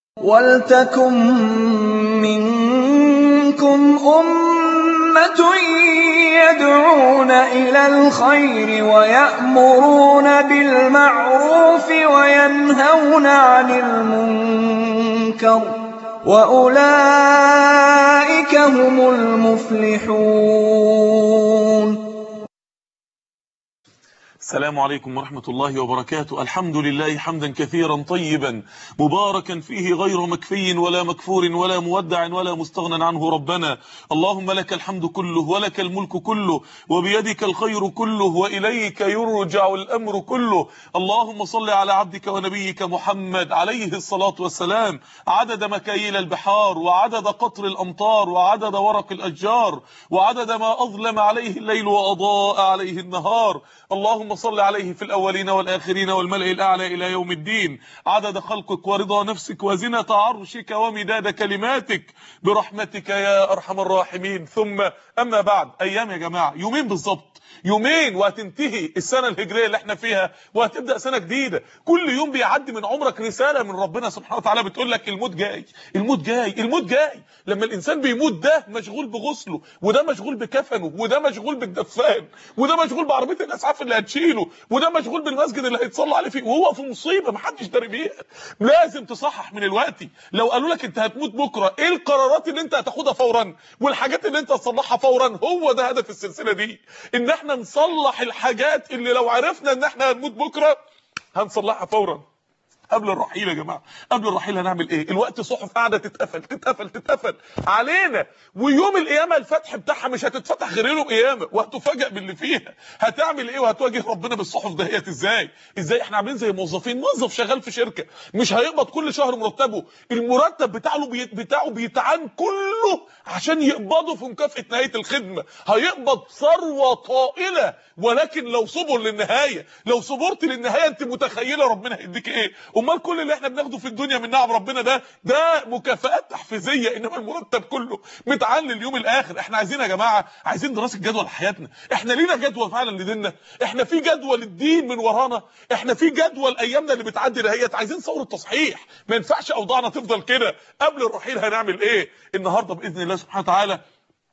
وَلْتَكُن مِّنكُمْ أُمَّةٌ يَدْعُونَ إِلَى الْخَيْرِ وَيَأْمُرُونَ بِالْمَعْرُوفِ وَيَنْهَوْنَ عَنِ الْمُنكَرِ ۚ وَأُولَٰئِكَ هُمُ الْمُفْلِحُونَ السلام عليكم ورحمة الله وبركاته الحمد لله حمدا كثيرا طيبا مباركا فيه غير مكفي ولا مكفور ولا مودع ولا مستغنى عنه ربنا اللهم لك الحمد كله ولك الملك كله وبيدك الخير كله وإليك يرجع الأمر كله اللهم صل على عبدك ونبيك محمد عليه الصلاة والسلام عدد مكاييل البحار وعدد قطر الأمطار وعدد ورق الأشجار وعدد ما أظلم عليه الليل وأضاء عليه النهار اللهم صل عليه في الأولين والآخرين والملئ الأعلى إلى يوم الدين عدد خلقك ورضا نفسك وزنة عرشك ومداد كلماتك برحمتك يا أرحم الراحمين ثم أما بعد أيام يا جماعة يومين بالظبط يومين وهتنتهي السنة الهجرية اللي احنا فيها وهتبدأ سنة جديدة كل يوم بيعدي من عمرك رسالة من ربنا سبحانه وتعالى بتقول لك الموت جاي الموت جاي الموت جاي لما الإنسان بيموت ده مشغول بغسله وده مشغول بكفنه وده مشغول بالدفان وده مشغول بعربية الأسعاف اللي هتشيله وده مشغول بالمسجد اللي هيتصلى عليه فيه وهو في مصيبة محدش داري بيها لازم تصحح من الوقت لو قالوا لك انت هتموت بكرة ايه القرارات اللي انت هتاخدها فورا والحاجات اللي انت هتصلحها فورا هو ده هدف السلسلة دي ان احنا نصلح الحاجات اللي لو عرفنا ان احنا هنموت بكرة هنصلحها فورا قبل الرحيل يا جماعه قبل الرحيل هنعمل ايه الوقت صحف قاعده تتقفل تتقفل تتقفل علينا ويوم القيامه الفتح بتاعها مش هتتفتح غير يوم القيامه وهتفاجئ باللي فيها هتعمل ايه وهتواجه ربنا بالصحف دهيت ازاي ازاي احنا عاملين زي موظفين موظف شغال في شركه مش هيقبض كل شهر مرتبه المرتب بتاعه بي... بتاعه بيتعان كله عشان يقبضه في مكافاه نهايه الخدمه هيقبض ثروه طائله ولكن لو صبر للنهايه لو صبرت للنهايه انت متخيله ربنا هيديك ايه امال كل اللي احنا بناخده في الدنيا من نعم ربنا ده ده مكافآت تحفيزيه انما المرتب كله متعان لليوم الاخر احنا عايزين يا جماعه عايزين دراسه جدوى لحياتنا احنا لينا جدوى فعلا لديننا احنا في جدوى للدين من ورانا احنا في جدوى لايامنا اللي بتعدي دهيت عايزين ثوره تصحيح ما ينفعش اوضاعنا تفضل كده قبل الرحيل هنعمل ايه النهارده باذن الله سبحانه وتعالى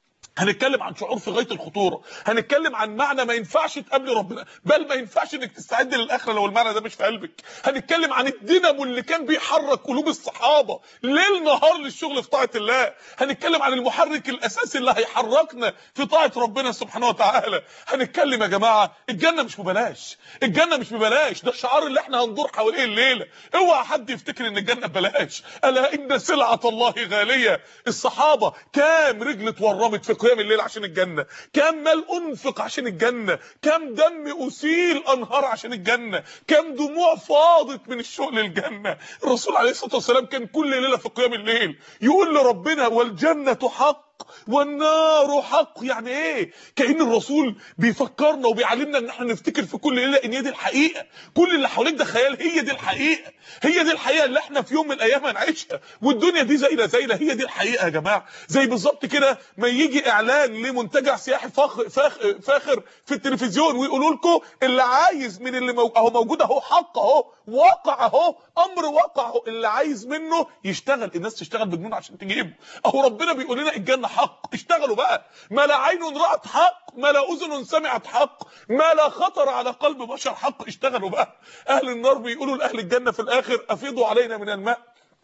هنتكلم عن شعور في غايه الخطوره هنتكلم عن معنى ما ينفعش تقابل ربنا بل ما ينفعش انك تستعد للاخره لو المعنى ده مش في قلبك هنتكلم عن الدينامو اللي كان بيحرك قلوب الصحابه ليل نهار للشغل في طاعه الله هنتكلم عن المحرك الاساسي اللي هيحركنا في طاعه ربنا سبحانه وتعالى هنتكلم يا جماعه الجنه مش ببلاش الجنه مش ببلاش ده الشعار اللي احنا هندور حواليه الليله اوعى حد يفتكر ان الجنه ببلاش الا ان سلعه الله غاليه الصحابه كام رجل اتورمت في قيام الليل عشان الجنه كام مال انفق عشان الجنه كام دم اسيل انهار عشان الجنه كام دموع فاضت من الشوق للجنه الرسول عليه الصلاه والسلام كان كل ليله في قيام الليل يقول لربنا والجنه حق والنار حق يعني ايه كأن الرسول بيفكرنا وبيعلمنا ان احنا نفتكر في كل ليله ان هي دي الحقيقه كل اللي حواليك ده خيال هي دي الحقيقه هي دي الحقيقه اللي احنا في يوم من الايام هنعيشها والدنيا دي زينا زينا هي دي الحقيقه يا جماعه زي بالظبط كده ما يجي اعلان لمنتجع سياحي فاخر فاخر, فاخر في التلفزيون ويقولوا لكم اللي عايز من اللي مو... اهو موجود اهو حق اهو واقع اهو امر واقع اهو اللي عايز منه يشتغل الناس تشتغل بجنون عشان تجيبه اهو ربنا بيقول لنا الجنه حق اشتغلوا بقى ما لا عين رأت حق ما لا أذن سمعت حق ما لا خطر على قلب بشر حق اشتغلوا بقى أهل النار بيقولوا لأهل الجنة في الآخر أفيضوا علينا من الماء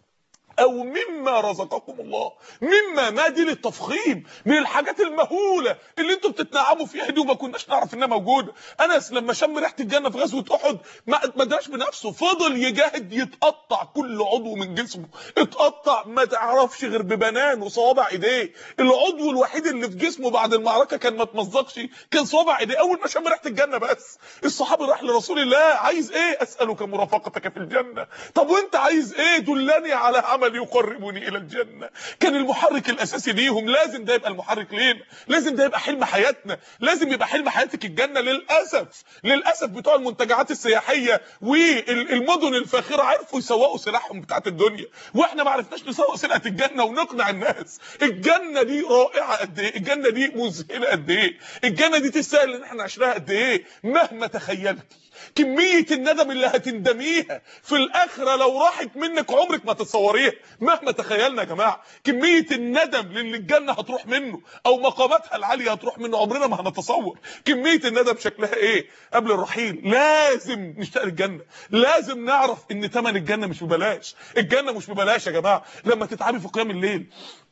او مما رزقكم الله مما ما دي للتفخيم من الحاجات المهوله اللي انتوا بتتنعموا فيها دي وما كناش نعرف انها موجوده انس لما شم ريحه الجنه في غزوه احد ما ما داش بنفسه فضل يجاهد يتقطع كل عضو من جسمه اتقطع ما تعرفش غير ببنان وصوابع ايديه العضو الوحيد اللي في جسمه بعد المعركه كان ما اتمزقش كان صوابع ايديه اول ما شم ريحه الجنه بس الصحابي راح لرسول الله عايز ايه اسالك مرافقتك في الجنه طب وانت عايز ايه دلني على عمل عمل يقربني الى الجنه كان المحرك الاساسي ليهم لازم ده يبقى المحرك لينا لازم ده يبقى حلم حياتنا لازم يبقى حلم حياتك الجنه للاسف للاسف بتوع المنتجعات السياحيه والمدن الفاخره عرفوا يسوقوا سلاحهم بتاعت الدنيا واحنا ما عرفناش نسوق سلعه الجنه ونقنع الناس الجنه دي رائعه قد ايه الجنه دي مذهله قد ايه الجنه دي تستاهل ان احنا عشناها قد ايه مهما تخيلتي كميه الندم اللي هتندميها في الاخره لو راحت منك عمرك ما تتصوريها مهما تخيلنا يا جماعه كميه الندم للي الجنه هتروح منه او مقاماتها العاليه هتروح منه عمرنا ما هنتصور كميه الندم شكلها ايه قبل الرحيل لازم نشتاق للجنه لازم نعرف ان ثمن الجنه مش ببلاش الجنه مش ببلاش يا جماعه لما تتعبي في قيام الليل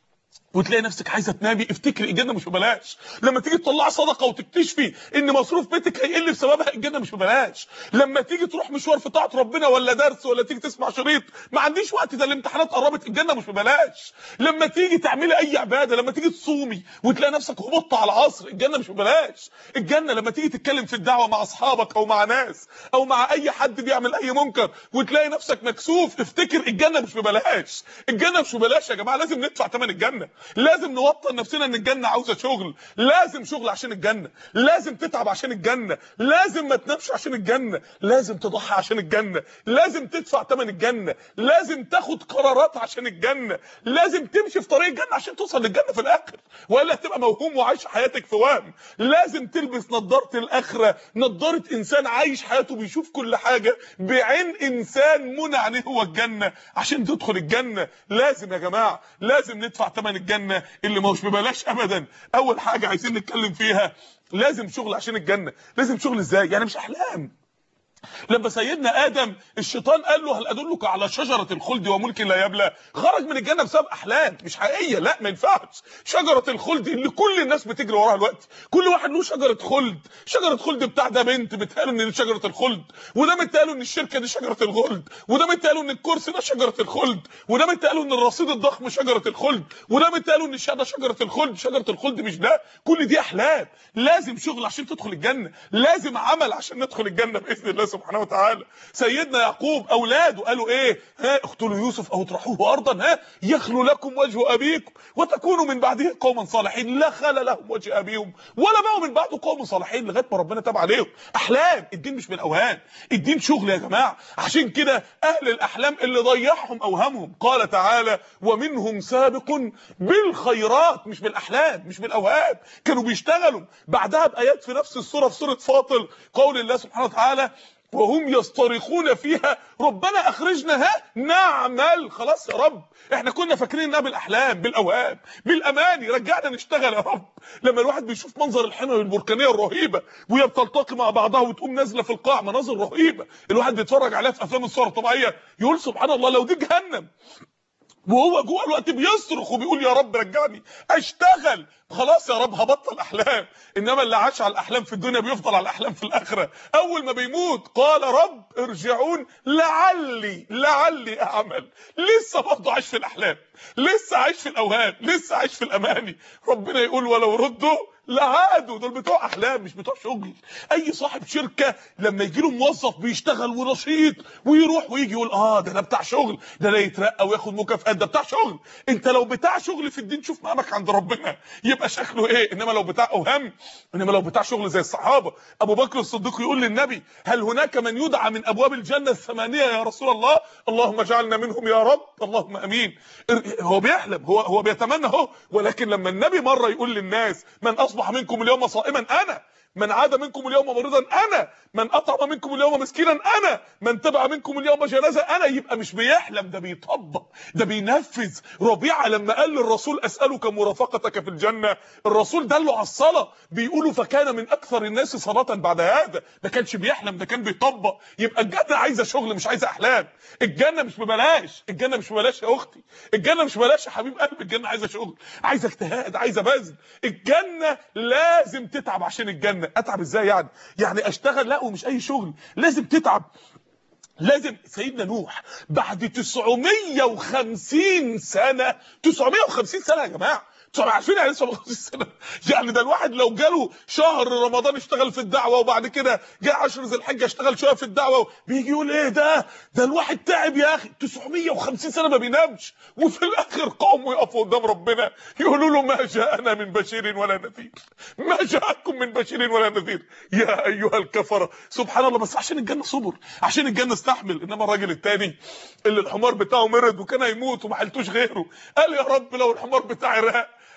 وتلاقي نفسك عايزه تنامي افتكري الجنه مش ببلاش لما تيجي تطلعي صدقه وتكتشفي ان مصروف بيتك هيقل بسببها الجنه مش ببلاش لما تيجي تروح مشوار في طاعه ربنا ولا درس ولا تيجي تسمع شريط ما عنديش وقت ده الامتحانات قربت الجنه مش ببلاش لما تيجي تعملي اي عباده لما تيجي تصومي وتلاقي نفسك هبطت على العصر الجنه مش ببلاش الجنه لما تيجي تتكلم في الدعوه مع اصحابك او مع ناس او مع اي حد بيعمل اي منكر وتلاقي نفسك مكسوف افتكر الجنه مش ببلاش الجنه مش ببلاش يا جماعه لازم ندفع ثمن الجنه لازم نوطن نفسنا ان الجنه عاوزه شغل لازم شغل عشان الجنه لازم تتعب عشان الجنه لازم ما تنامش عشان الجنه لازم تضحي عشان الجنه لازم تدفع ثمن الجنه لازم تاخد قرارات عشان الجنه لازم تمشي في طريق الجنه عشان توصل للجنه في الاخر والا هتبقى موهوم وعايش حياتك في وهم لازم تلبس نظاره الاخره نظاره انسان عايش حياته بيشوف كل حاجه بعين انسان منى عينيه هو الجنه عشان تدخل الجنه لازم يا جماعه لازم ندفع ثمن الجنه اللي ما هوش ببلاش ابدا اول حاجه عايزين نتكلم فيها لازم شغل عشان الجنه لازم شغل ازاي يعني مش احلام لما سيدنا ادم الشيطان قال له هل ادلك على شجره الخلد وملك لا يبلى خرج من الجنه بسبب احلام مش حقيقيه لا ما ينفعش شجره الخلد اللي كل الناس بتجري وراها دلوقتي كل واحد له شجره خلد شجره خلد بتاع ده بنت بتقال ان دي شجره الخلد وده متقالوا ان الشركه دي شجره الخلد وده متقالوا ان الكرسي ده شجره الخلد وده متقالوا ان الرصيد الضخم شجره الخلد وده متقالوا ان الشهاده شجره الخلد شجره الخلد مش ده كل دي احلام لازم شغل عشان تدخل الجنه لازم عمل عشان ندخل الجنه باذن الله سبحانه وتعالى سيدنا يعقوب اولاده قالوا ايه ها اقتلوا يوسف او اطرحوه ارضا ها يخلو لكم وجه ابيكم وتكونوا من بعده قوما صالحين لا خل لهم وجه ابيهم ولا بقوا من بعده قوم صالحين لغايه ما ربنا تاب عليهم احلام الدين مش بالاوهام الدين شغل يا جماعه عشان كده اهل الاحلام اللي ضيعهم اوهامهم قال تعالى ومنهم سابق بالخيرات مش بالاحلام مش بالاوهام كانوا بيشتغلوا بعدها بايات في نفس السوره في سوره فاطر قول الله سبحانه وتعالى وهم يصطرخون فيها ربنا اخرجنا ها نعمل خلاص يا رب احنا كنا فاكرين انها بالاحلام بالاوهام بالاماني رجعنا نشتغل يا رب لما الواحد بيشوف منظر الحمم البركانيه الرهيبه وهي بتلتقي مع بعضها وتقوم نازله في القاع مناظر رهيبه الواحد بيتفرج عليها في افلام الصور الطبيعيه يقول سبحان الله لو دي جهنم وهو جوه الوقت بيصرخ وبيقول يا رب رجعني اشتغل خلاص يا رب هبطل احلام انما اللي عاش على الاحلام في الدنيا بيفضل على الاحلام في الاخره اول ما بيموت قال رب ارجعون لعلي لعلي اعمل لسه برضه عايش في الاحلام لسه عايش في الاوهام لسه عايش في الاماني ربنا يقول ولو ردوا لعادوا دول بتوع احلام مش بتوع شغل اي صاحب شركه لما يجي له موظف بيشتغل ونشيط ويروح ويجي يقول اه ده انا بتاع شغل ده انا يترقى وياخد مكافآت ده بتاع شغل انت لو بتاع شغل في الدين شوف مقامك عند ربنا يبقى شكله ايه انما لو بتاع اوهام انما لو بتاع شغل زي الصحابه ابو بكر الصديق يقول للنبي هل هناك من يدعى من ابواب الجنه الثمانيه يا رسول الله اللهم اجعلنا منهم يا رب اللهم امين هو بيحلم هو هو بيتمنى اهو ولكن لما النبي مره يقول للناس من اصبح منكم اليوم صائما انا من عاد منكم اليوم مريضا انا من اطعم منكم اليوم مسكينا انا من تبع منكم اليوم جنازه انا يبقى مش بيحلم ده بيطبق ده بينفذ ربيعه لما قال للرسول اسالك مرافقتك في الجنه الرسول دله على الصلاه بيقولوا فكان من اكثر الناس صلاه بعد هذا ما كانش بيحلم ده كان بيطبق يبقى الجنه عايزه شغل مش عايزه احلام الجنه مش ببلاش الجنه مش ببلاش يا اختي الجنه مش ببلاش يا حبيب قلبي الجنه عايزه شغل عايزه اجتهاد عايزه بذل الجنه لازم تتعب عشان الجنه اتعب ازاي يعني يعني اشتغل لا ومش اي شغل لازم تتعب لازم سيدنا نوح بعد 950 سنه 950 سنه يا جماعه طب عارفين يعني 950 سنه يعني ده الواحد لو جاله شهر رمضان اشتغل في الدعوه وبعد كده جه 10 ذي الحجه اشتغل شويه في الدعوه بيجي يقول ايه ده ده الواحد تعب يا اخي 950 سنه ما بينامش وفي الاخر قوموا يقفوا قدام ربنا يقولوا له ما جاءنا من بشير ولا نذير ما جاءكم من بشير ولا نذير يا ايها الكفره سبحان الله بس عشان الجنه صبر عشان الجنه استحمل انما الراجل الثاني اللي الحمار بتاعه مرض وكان هيموت وما حلتوش غيره قال يا رب لو الحمار بتاعي راق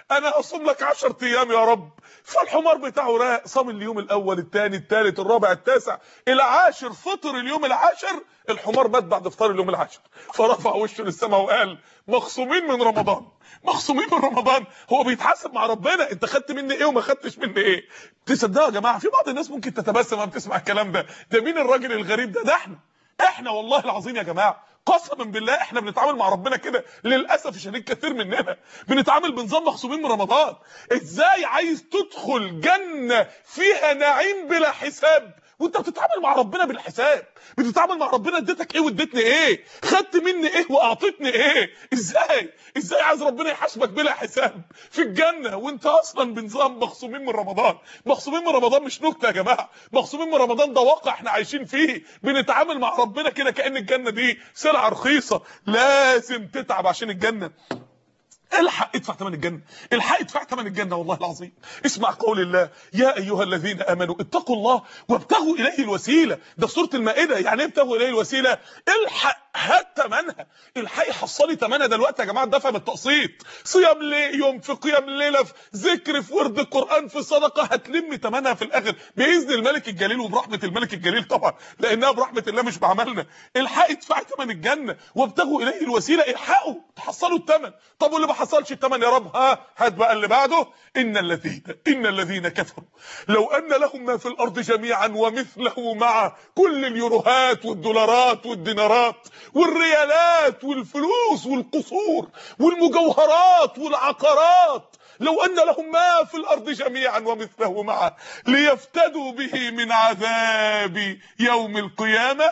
انا هصوم لك 10 ايام يا رب فالحمار بتاعه راق صام اليوم الاول الثاني الثالث الرابع التاسع العاشر فطر اليوم العاشر الحمار مات بعد افطار اليوم العاشر فرفع وشه للسماء وقال مخصومين من رمضان مخصومين من رمضان هو بيتحاسب مع ربنا انت خدت مني ايه وما خدتش مني ايه تصدقوا يا جماعه في بعض الناس ممكن تتبسم لما بتسمع الكلام ده ده مين الراجل الغريب ده ده احنا احنا والله العظيم يا جماعه قسما بالله احنا بنتعامل مع ربنا كده للاسف الشديد كثير مننا بنتعامل بنظام مخصومين من رمضان ازاي عايز تدخل جنه فيها نعيم بلا حساب وانت بتتعامل مع ربنا بالحساب بتتعامل مع ربنا اديتك ايه واديتني ايه خدت مني ايه واعطيتني ايه ازاي ازاي عايز ربنا يحاسبك بلا حساب في الجنه وانت اصلا بنظام مخصومين من رمضان مخصومين من رمضان مش نكته يا جماعه مخصومين من رمضان ده واقع احنا عايشين فيه بنتعامل مع ربنا كده كان الجنه دي سلعه رخيصه لازم تتعب عشان الجنه الحق ادفع ثمن الجنه الحق ادفع ثمن الجنه والله العظيم اسمع قول الله يا ايها الذين امنوا اتقوا الله وابتغوا اليه الوسيله ده سوره المائده يعني ايه ابتغوا اليه الوسيله الحق هات ثمنها الحقي حصلي ثمنها دلوقتي يا جماعه دفع بالتقسيط صيام ليه يوم في قيام ليله في ذكر في ورد القران في صدقه هتلم ثمنها في الاخر باذن الملك الجليل وبرحمه الملك الجليل طبعا لانها برحمه الله مش بعملنا الحقي ادفعي ثمن الجنه وابتغوا اليه الوسيله الحقوا تحصلوا الثمن طب واللي ما حصلش الثمن يا رب ها هات بقى اللي بعده ان الذين ان الذين كفروا لو ان لهم ما في الارض جميعا ومثله مع كل اليوروهات والدولارات والدينارات والريالات والفلوس والقصور والمجوهرات والعقارات لو ان لهم ما في الارض جميعا ومثله معه ليفتدوا به من عذاب يوم القيامه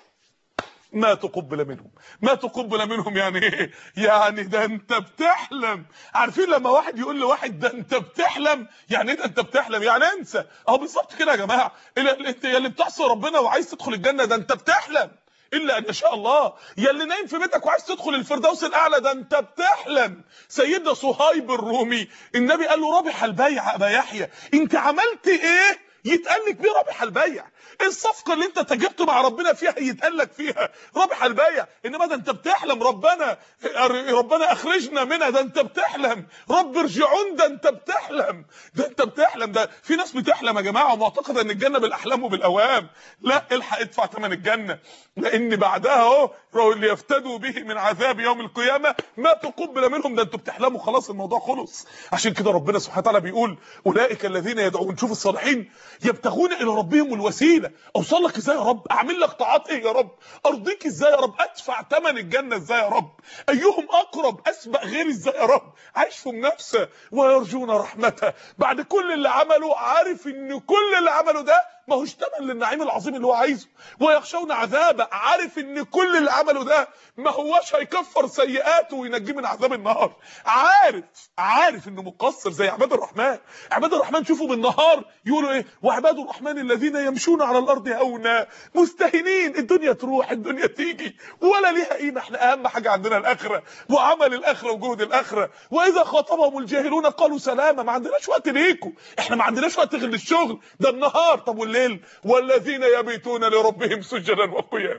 ما تقبل منهم ما تقبل منهم يعني ايه يعني ده انت بتحلم عارفين لما واحد يقول لواحد ده انت بتحلم يعني ايه ده انت بتحلم يعني انسى اهو بالظبط كده يا جماعه انت اللي بتعصي ربنا وعايز تدخل الجنه ده انت بتحلم الا ان يشاء الله يا اللي نايم في بيتك وعايز تدخل الفردوس الاعلى ده انت بتحلم سيدنا صهيب الرومي النبي قال له رابح البيع ابا يحيى انت عملت ايه يتقال لك بيه رابح البيع الصفقه اللي انت تجبت مع ربنا فيها يتقال لك فيها رابح البيع انما ده انت بتحلم ربنا ربنا اخرجنا منها ده انت بتحلم رب ارجعون ده انت بتحلم ده انت بتحلم ده في ناس بتحلم يا جماعه ومعتقده ان الجنه بالاحلام وبالاوهام لا الحق ادفع ثمن الجنه لان بعدها اهو اللي يفتدوا به من عذاب يوم القيامه ما تقبل منهم ده انتوا بتحلموا خلاص الموضوع خلص عشان كده ربنا سبحانه وتعالى بيقول اولئك الذين يدعون شوف الصالحين يبتغون الى ربهم الوسيله اوصل لك ازاي يا رب اعمل لك طاعات ايه يا رب ارضيك ازاي يا رب ادفع ثمن الجنه ازاي يا رب ايهم اقرب اسبق غيري ازاي يا رب عايش في منافسه ويرجون رحمته بعد كل اللي عمله عارف ان كل اللي عمله ده ما هوش تمن للنعيم العظيم اللي هو عايزه ويخشون عذابه عارف ان كل اللي عمله ده ما هوش هيكفر سيئاته وينجيه من عذاب النار عارف عارف انه مقصر زي عباد الرحمن عباد الرحمن شوفوا بالنهار يقولوا ايه وعباد الرحمن الذين يمشون على الارض هونا مستهينين الدنيا تروح الدنيا تيجي ولا ليها قيمه احنا اهم حاجه عندنا الاخره وعمل الاخره وجهد الاخره واذا خاطبهم الجاهلون قالوا سلاما ما عندناش وقت ليكم احنا ما عندناش وقت غير للشغل ده النهار طب الليل والذين يبيتون لربهم سجدا وقياما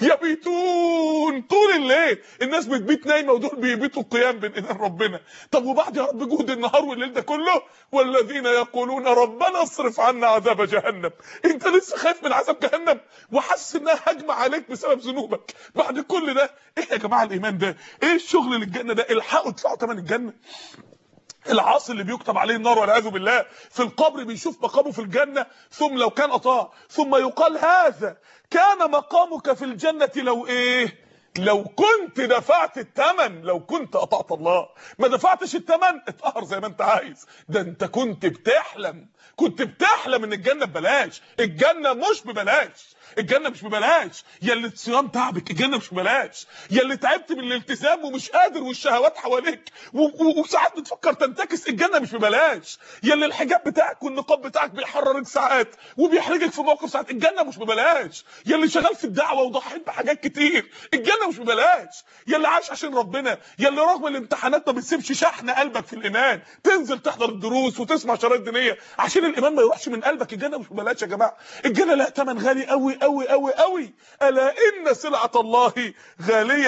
يبيتون طول الليل الناس بتبيت نايمه ودول بيبيتوا قيام بين ايدين ربنا طب وبعد يا رب جهد النهار والليل ده كله والذين يقولون ربنا اصرف عنا عذاب جهنم انت لسه خايف من عذاب جهنم وحاسس انها هجمه عليك بسبب ذنوبك بعد كل ده ايه يا جماعه الايمان ده ايه الشغل للجنه ده الحقوا ادفعوا ثمن الجنه العاصي اللي بيكتب عليه النار والعياذ بالله في القبر بيشوف مقامه في الجنه ثم لو كان اطاع ثم يقال هذا كان مقامك في الجنه لو ايه لو كنت دفعت الثمن لو كنت قطعت الله ما دفعتش الثمن اتقهر زي ما انت عايز ده انت كنت بتحلم كنت بتحلم ان الجنه ببلاش الجنه مش ببلاش الجنه مش ببلاش يا اللي الصيام تعبك الجنه مش ببلاش يا اللي تعبت من الالتزام ومش قادر والشهوات حواليك وساعات بتفكر تنتكس الجنه مش ببلاش يا اللي الحجاب بتاعك والنقاب بتاعك بيحررك ساعات وبيحرجك في موقف ساعات الجنه مش ببلاش يا اللي شغال في الدعوه وضحيت بحاجات كتير الجنه مش ببلاش يا اللي عايش عشان ربنا يا اللي رغم الامتحانات ما بتسيبش شحن قلبك في الايمان تنزل تحضر الدروس وتسمع شرايط دينيه عشان الايمان ما يروحش من قلبك الجنه مش ببلاش يا جماعه الجنه لها ثمن غالي قوي قوي قوي قوي الا ان سلعه الله غاليه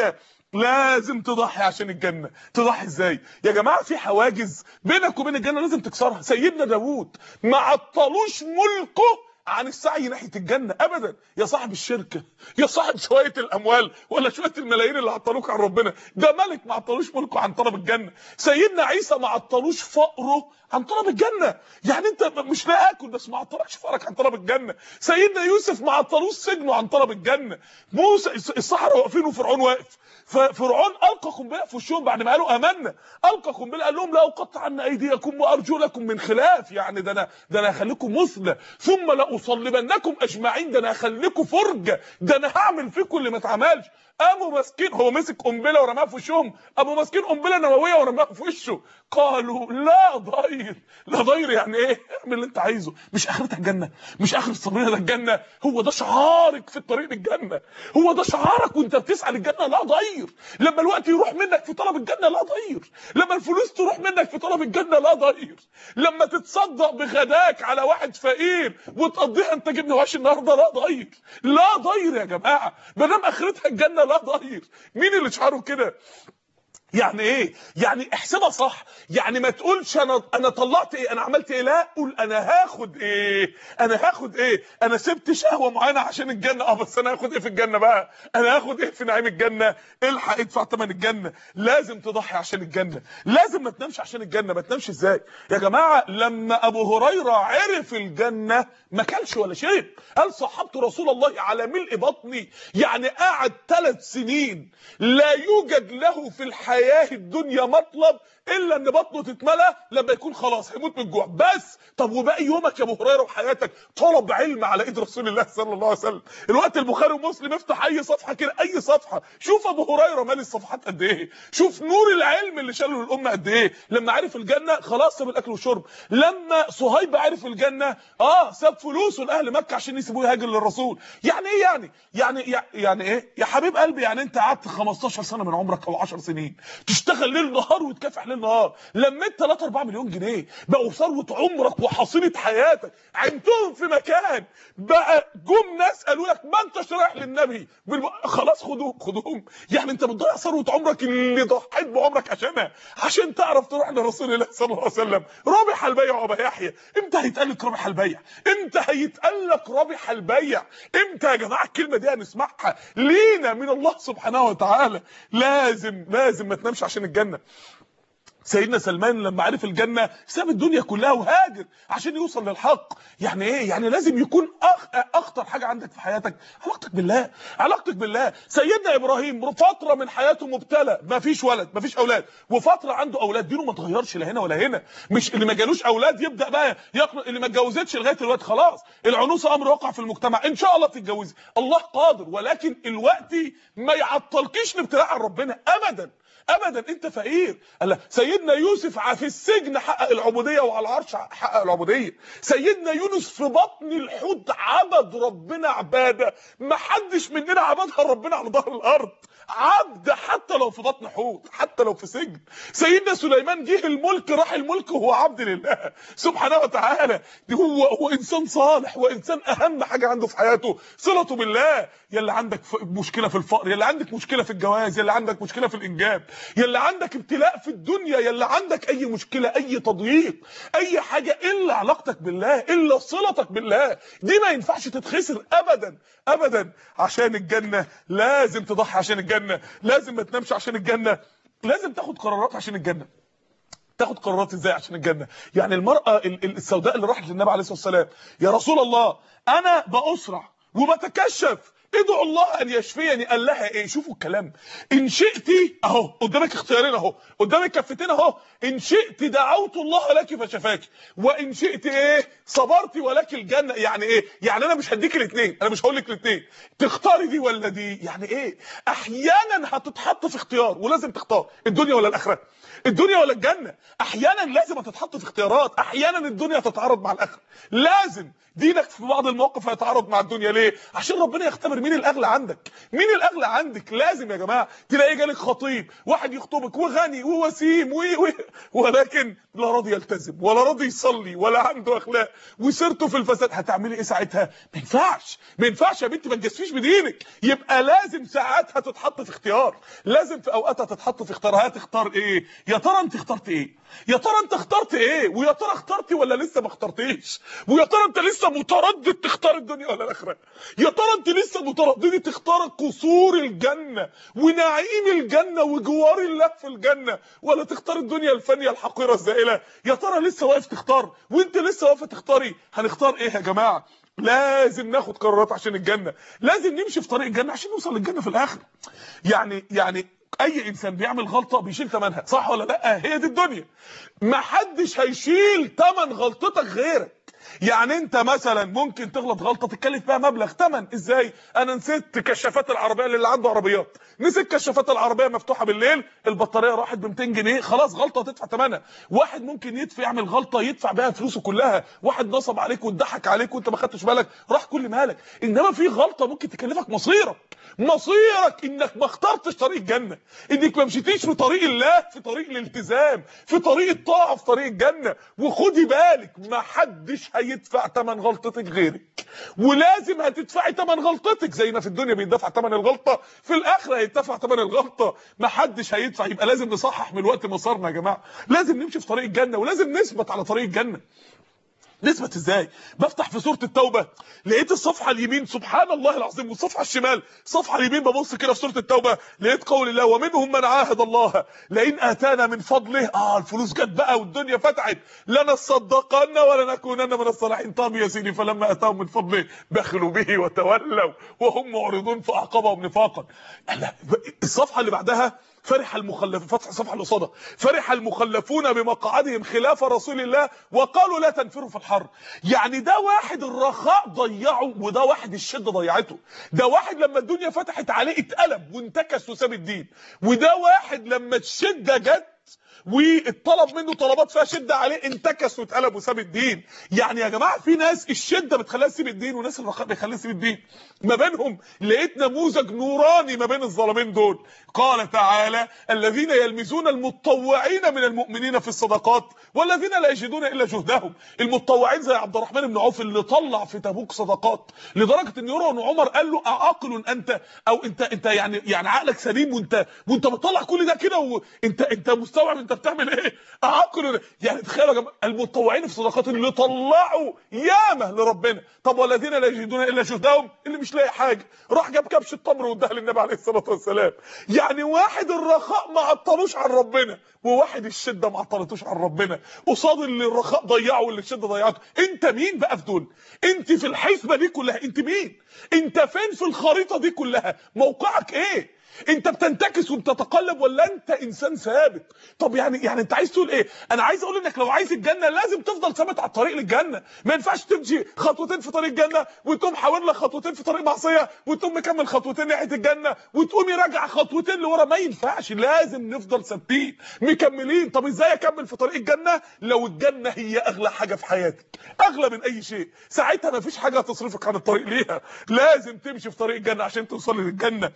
لازم تضحي عشان الجنة تضحي ازاي يا جماعة في حواجز بينك وبين الجنة لازم تكسرها سيدنا داوود ما عطلوش ملكه عن السعي ناحيه الجنه ابدا يا صاحب الشركه يا صاحب شويه الاموال ولا شويه الملايين اللي عطلوك عن ربنا ده ملك ما عطلوش ملكه عن طلب الجنه سيدنا عيسى ما عطلوش فقره عن طلب الجنه يعني انت مش لاقي اكل بس ما عطلكش فقرك عن طلب الجنه سيدنا يوسف ما عطلوش سجنه عن طلب الجنه موسى الصحراء واقفين وفرعون واقف ففرعون القى قنبله في وشهم بعد ما قالوا امنا القى قنبله قال لهم لا اقطعن ايديكم وارجلكم من خلاف يعني ده انا ده انا هخليكم مثلى ثم لاصلبنكم اجمعين ده انا هخليكم فرجه ده انا هعمل فيكم اللي ما اتعملش قاموا ماسكين هو مسك قنبله ورماها في وشهم قاموا ماسكين قنبله نوويه ورماها في وشه قالوا لا ضير لا ضير يعني ايه اعمل اللي انت عايزه مش اخرتها الجنه مش اخر الصبريه ده الجنه هو ده شعارك في الطريق للجنه هو ده شعارك وانت بتسعى للجنه لا ضير لما الوقت يروح منك في طلب الجنه لا ضير لما الفلوس تروح منك في طلب الجنه لا ضير لما تتصدق بغداك على واحد فقير وتقضيها انت جبنه وعيش النهارده لا ضير لا ضير يا جماعه ما دام اخرتها الجنه لا ضير مين اللي شعاره كده يعني ايه يعني احسبها صح يعني ما تقولش انا انا طلعت ايه انا عملت ايه لا قول انا هاخد ايه انا هاخد ايه انا سبت شهوه معينه عشان الجنه اه بس انا هاخد ايه في الجنه بقى انا هاخد ايه في نعيم الجنه الحق ادفع ثمن الجنه لازم تضحي عشان الجنه لازم ما تنامش عشان الجنه ما تنامش ازاي يا جماعه لما ابو هريره عرف الجنه ما كلش ولا شرب قال صحبت رسول الله على ملء بطني يعني قعد ثلاث سنين لا يوجد له في الحياه الحياه الدنيا مطلب الا ان بطنه تتملى لما يكون خلاص هيموت من الجوع بس طب وباقي يومك يا ابو هريره وحياتك طلب علم على ايد رسول الله صلى الله عليه وسلم الوقت البخاري ومسلم افتح اي صفحه كده اي صفحه شوف ابو هريره مال الصفحات قد ايه شوف نور العلم اللي شاله للامه قد ايه لما عرف الجنه خلاص ساب الاكل والشرب لما صهيب عرف الجنه اه ساب فلوسه لاهل مكه عشان يسيبوه يهاجر للرسول يعني ايه يعني يعني يعني ايه يا حبيب قلبي يعني انت قعدت 15 سنه من عمرك او 10 سنين تشتغل ليل نهار وتكافح ليل نهار لميت 3 4 مليون جنيه بقوا ثروه عمرك وحصيله حياتك عمتهم في مكان بقى جم ناس قالوا لك ما انتش رايح للنبي بالب... خلاص خدوهم خدوهم يعني انت بتضيع ثروه عمرك اللي ضحيت بعمرك عشانها عشان تعرف تروح لرسول الله صلى الله عليه وسلم رابح البيع ابا يحيى امتى هيتقال لك رابح البيع امتى هيتقال لك رابح البيع امتى يا جماعه الكلمه دي هنسمعها لينا من الله سبحانه وتعالى لازم لازم ما تنامش عشان الجنه سيدنا سلمان لما عرف الجنه ساب الدنيا كلها وهاجر عشان يوصل للحق يعني ايه يعني لازم يكون أخ... اخطر حاجه عندك في حياتك علاقتك بالله علاقتك بالله سيدنا ابراهيم فتره من حياته مبتلى ما فيش ولد ما فيش اولاد وفتره عنده اولاد دينه ما اتغيرش لا هنا ولا هنا مش اللي ما جالوش اولاد يبدا بقى يقنع اللي ما اتجوزتش لغايه دلوقتي خلاص العنوسه امر واقع في المجتمع ان شاء الله تتجوزي الله قادر ولكن الوقت ما يعطلكيش الابتلاء عن ربنا ابدا ابدا انت فقير الله سيدنا يوسف في السجن حقق العبوديه وعلى العرش حقق العبوديه سيدنا يونس في بطن الحوت عبد ربنا عباده ما حدش مننا عبدها ربنا على ظهر الارض عبد حتى لو في بطن حوت حتى لو في سجن سيدنا سليمان جه الملك راح الملك وهو عبد لله سبحانه وتعالى دي هو هو انسان صالح وانسان اهم حاجه عنده في حياته صلته بالله يلي عندك مشكله في الفقر يلي عندك مشكله في الجواز يلي عندك مشكله في الانجاب يلي عندك ابتلاء في الدنيا يلي عندك اي مشكله اي تضييق اي حاجه الا علاقتك بالله الا صلتك بالله دي ما ينفعش تتخسر ابدا ابدا عشان الجنه لازم تضحي عشان الجنه لازم ما تنامش عشان الجنه لازم تاخد قرارات عشان الجنه تاخد قرارات ازاي عشان الجنه يعني المراه السوداء اللي راحت للنبي عليه الصلاه والسلام يا رسول الله انا باسرع وبتكشف ادعوا الله ان يشفيني قال لها ايه شوفوا الكلام ان شئت اهو قدامك اختيارين اهو قدامك كفتين اهو ان شئت دعوت الله لك فشفاك وان شئت ايه صبرت ولك الجنه يعني ايه يعني انا مش هديك الاثنين انا مش هقول لك الاثنين تختاري دي ولا دي يعني ايه احيانا هتتحط في اختيار ولازم تختار الدنيا ولا الاخره الدنيا ولا الجنه احيانا لازم تتحط في اختيارات احيانا الدنيا تتعارض مع الاخره لازم دينك في بعض المواقف هيتعارض مع الدنيا ليه عشان ربنا يختبر اختبر مين الاغلى عندك مين الاغلى عندك لازم يا جماعه تلاقي جالك خطيب واحد يخطبك وغني ووسيم و... و... ولكن لا راضي يلتزم ولا راضي يصلي ولا عنده اخلاق وسيرته في الفساد هتعملي ايه ساعتها ما ينفعش ما ينفعش يا بنتي ما تجسفيش بدينك يبقى لازم ساعات هتتحط في اختيار لازم في اوقات هتتحط في اختيار هتختار ايه يا ترى انت اخترت ايه يا ترى انت اخترت ايه ويا ترى اخترتي ولا لسه ما اخترتيش ويا ترى انت لسه متردد تختار الدنيا ولا الاخره يا ترى انت لسه متردده تختار قصور الجنه ونعيم الجنه وجوار الله في الجنه ولا تختار الدنيا الفانيه الحقيره الزائله يا ترى لسه واقف تختار وانت لسه واقفه تختاري هنختار ايه يا جماعه لازم ناخد قرارات عشان الجنه لازم نمشي في طريق الجنه عشان نوصل للجنه في الاخر يعني يعني اي انسان بيعمل غلطه بيشيل ثمنها صح ولا لا هي دي الدنيا ما حدش هيشيل ثمن غلطتك غيرك يعني انت مثلا ممكن تغلط غلطه تتكلف بيها مبلغ ثمن ازاي انا نسيت كشافات العربيه اللي عنده عربيات نسيت كشافات العربيه مفتوحه بالليل البطاريه راحت ب 200 جنيه خلاص غلطه هتدفع ثمنها واحد ممكن يدفع يعمل غلطه يدفع بيها فلوسه كلها واحد نصب عليك واتضحك عليك وانت ما خدتش بالك راح كل مالك انما في غلطه ممكن تكلفك مصيرك مصيرك انك ما اخترتش طريق الجنه انك ما مشيتيش في طريق الله في طريق الالتزام في طريق الطاعه في طريق الجنه وخدي بالك ما حدش هيدفع ثمن غلطتك غيرك ولازم هتدفعي ثمن غلطتك زي ما في الدنيا بيدفع ثمن الغلطه في الاخره هيدفع ثمن الغلطه ما حدش هيدفع يبقى لازم نصحح من الوقت مسارنا يا جماعه لازم نمشي في طريق الجنه ولازم نثبت على طريق الجنه نثبت ازاي بفتح في سوره التوبه لقيت الصفحه اليمين سبحان الله العظيم والصفحه الشمال الصفحه اليمين ببص كده في سوره التوبه لقيت قول الله ومنهم من عاهد الله لئن اتانا من فضله اه الفلوس جت بقى والدنيا فتحت لنصدقن ولنكونن من الصالحين طب يا سيدي فلما اتاهم من فضله بخلوا به وتولوا وهم معرضون فاعقبهم نفاقا لا الصفحه اللي بعدها فرح المخلف فتح الصفحه اللي قصادها فرح المخلفون بمقعدهم خلاف رسول الله وقالوا لا تنفروا في الحر يعني ده واحد الرخاء ضيعه وده واحد الشده ضيعته ده واحد لما الدنيا فتحت عليه اتقلب وانتكس وساب الدين وده واحد لما الشده جت والطلب منه طلبات فيها شده عليه انتكس واتقلب وساب الدين يعني يا جماعه في ناس الشده بتخليها تسيب الدين وناس الرخاء بيخليها تسيب الدين ما بينهم لقيت نموذج نوراني ما بين الظالمين دول قال تعالى الذين يلمزون المتطوعين من المؤمنين في الصدقات والذين لا يجدون الا جهدهم المتطوعين زي عبد الرحمن بن عوف اللي طلع في تبوك صدقات لدرجه ان يرى ان عمر قال له اعاقل انت او انت انت يعني يعني عقلك سليم وانت وانت بتطلع كل ده كده وانت انت مستوعب انت بتعمل ايه اعاقل يعني تخيلوا يا جماعه المتطوعين في الصدقات اللي طلعوا ياما لربنا طب والذين لا يجدون الا جهدهم اللي مش لاقي حاجه راح جاب كبش التمر واداها للنبي عليه الصلاه والسلام يعني واحد الرخاء ما عطلوش عن ربنا وواحد الشده ما عطلتوش عن ربنا قصاد اللي الرخاء ضيعه واللي الشده ضيعته انت مين بقى في دول انت في الحسبه دي كلها انت مين انت فين في الخريطه دي كلها موقعك ايه انت بتنتكس وبتتقلب ولا انت انسان ثابت طب يعني يعني انت عايز تقول ايه انا عايز اقول انك لو عايز الجنه لازم تفضل ثابت على الطريق للجنه ما ينفعش تمشي خطوتين في طريق الجنه وتقوم حاول لك خطوتين في طريق معصيه وتقوم مكمل خطوتين ناحيه الجنه وتقوم راجع خطوتين لورا ما ينفعش لازم نفضل ثابتين مكملين طب ازاي اكمل في طريق الجنه لو الجنه هي اغلى حاجه في حياتك اغلى من اي شيء ساعتها ما فيش حاجه هتصرفك عن الطريق ليها لازم تمشي في طريق الجنه عشان توصل للجنه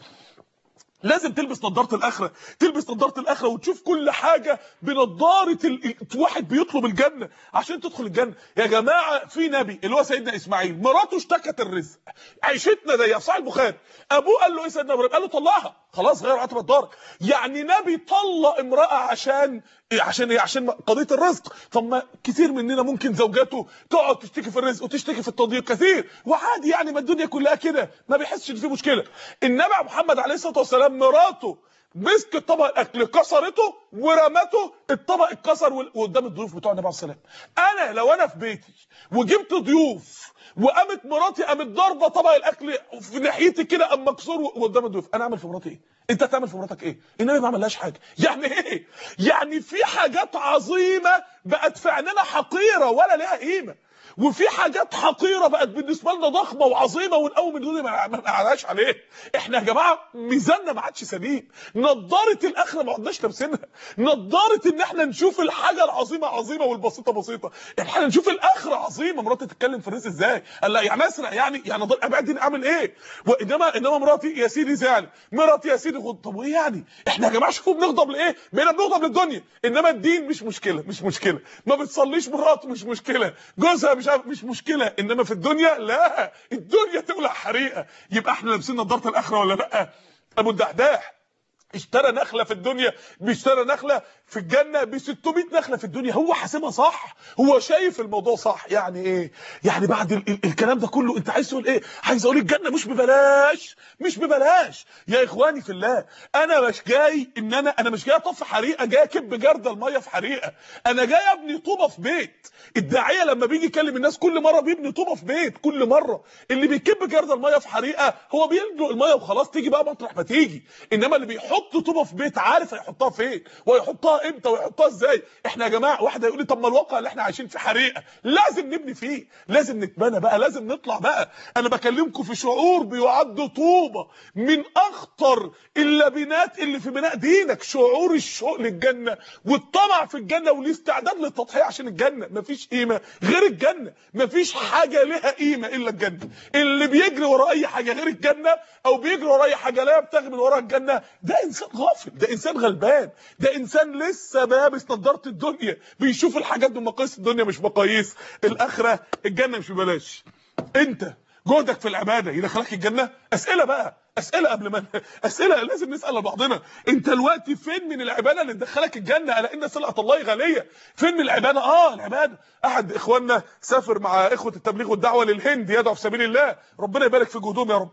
لازم تلبس نظاره الاخره تلبس نظاره الاخره وتشوف كل حاجه بنظاره ال... واحد بيطلب الجنه عشان تدخل الجنه يا جماعه في نبي اللي هو سيدنا اسماعيل مراته اشتكت الرزق عيشتنا زي صحيح البخاري ابوه قال له ايه سيدنا ابراهيم قال له طلقها خلاص غير عتبه دارك يعني نبي طلق امراه عشان عشان ايه عشان قضيه الرزق طب ما كتير مننا ممكن زوجاته تقعد تشتكي في الرزق وتشتكي في التضييق كثير وعادي يعني ما الدنيا كلها كده ما بيحسش ان في مشكله النبي محمد عليه الصلاه والسلام مراته مسك طبق الاكل كسرته ورمته الطبق اتكسر وقدام الضيوف بتوع النبي عليه الصلاه والسلام انا لو انا في بيتي وجبت ضيوف وقامت مراتي قامت ضاربه طبق الاكل في ناحيتي كده قام مكسور قدام الضيوف انا اعمل في مراتي ايه انت تعمل في مراتك ايه النبي ما عملهاش حاجه يعني ايه يعني في حاجات عظيمه بقت في عيننا حقيره ولا ليها قيمه وفي حاجات حقيره بقت بالنسبه لنا ضخمه وعظيمه ونقوم الدنيا ما ما نقعدهاش عليه احنا يا جماعه ميزاننا ما عادش سليم نضاره الاخره ما عدناش لابسينها نضاره ان احنا نشوف الحاجه العظيمه عظيمه والبسيطه بسيطه احنا نشوف الاخره عظيمه مراتي تتكلم في الرزق ازاي قال لا يعني اسرع يعني يعني ضل ابعد دي اعمل ايه وانما انما مراتي يا سيدي زعل مراتي يا سيدي خد طب وايه يعني احنا يا جماعه شوفوا بنغضب لايه بقينا بنغضب للدنيا انما الدين مش مشكله مش مشكله ما بتصليش مراته مش مشكله جوزها مش عارف مش مشكله انما في الدنيا لا الدنيا تولع حريقه يبقى احنا لابسين نضاره الاخره ولا لا ابو الدحداح اشترى نخله في الدنيا بيشترى نخله في الجنه ب 600 نخله في الدنيا هو حاسبها صح هو شايف الموضوع صح يعني ايه يعني بعد ال ال الكلام ده كله انت عايز تقول ايه عايز اقول الجنه مش ببلاش مش ببلاش يا اخواني في الله انا مش جاي ان انا انا مش جاي اطفي حريقه جاي اكب جرد الميه في حريقه انا جاي ابني طوبه في بيت الداعيه لما بيجي يكلم الناس كل مره بيبني طوبه في بيت كل مره اللي بيكب جرد الميه في حريقه هو بيلدق الميه وخلاص تيجي بقى مطرح ما تيجي انما اللي بيحط يحط طوبه في بيت عارف هيحطها فين ويحطها امتى ويحطها ازاي احنا يا جماعه واحد هيقول لي طب ما الواقع اللي احنا عايشين في حريقه لازم نبني فيه لازم نتبنى بقى لازم نطلع بقى انا بكلمكم في شعور بيعد طوبه من اخطر اللبنات اللي في بناء دينك شعور الشوق للجنه والطمع في الجنه والاستعداد للتضحيه عشان الجنه مفيش قيمه غير الجنه مفيش حاجه لها قيمه الا الجنه اللي بيجري ورا اي حاجه غير الجنه او بيجري ورا اي حاجه لا يبتغي من وراها الجنه ده انسان غافل ده انسان غلبان ده انسان لسه لابس نضاره الدنيا بيشوف الحاجات بمقاييس الدنيا مش مقاييس الاخره الجنه مش ببلاش انت جهدك في العباده يدخلك الجنه اسئله بقى اسئله قبل ما اسئله لازم نسال لبعضنا انت دلوقتي فين من العباده اللي تدخلك الجنه الا ان سلعه الله غاليه فين من العباده اه العباده احد اخواننا سافر مع اخوه التبليغ والدعوه للهند يدعو في سبيل الله ربنا يبارك في جهودهم يا رب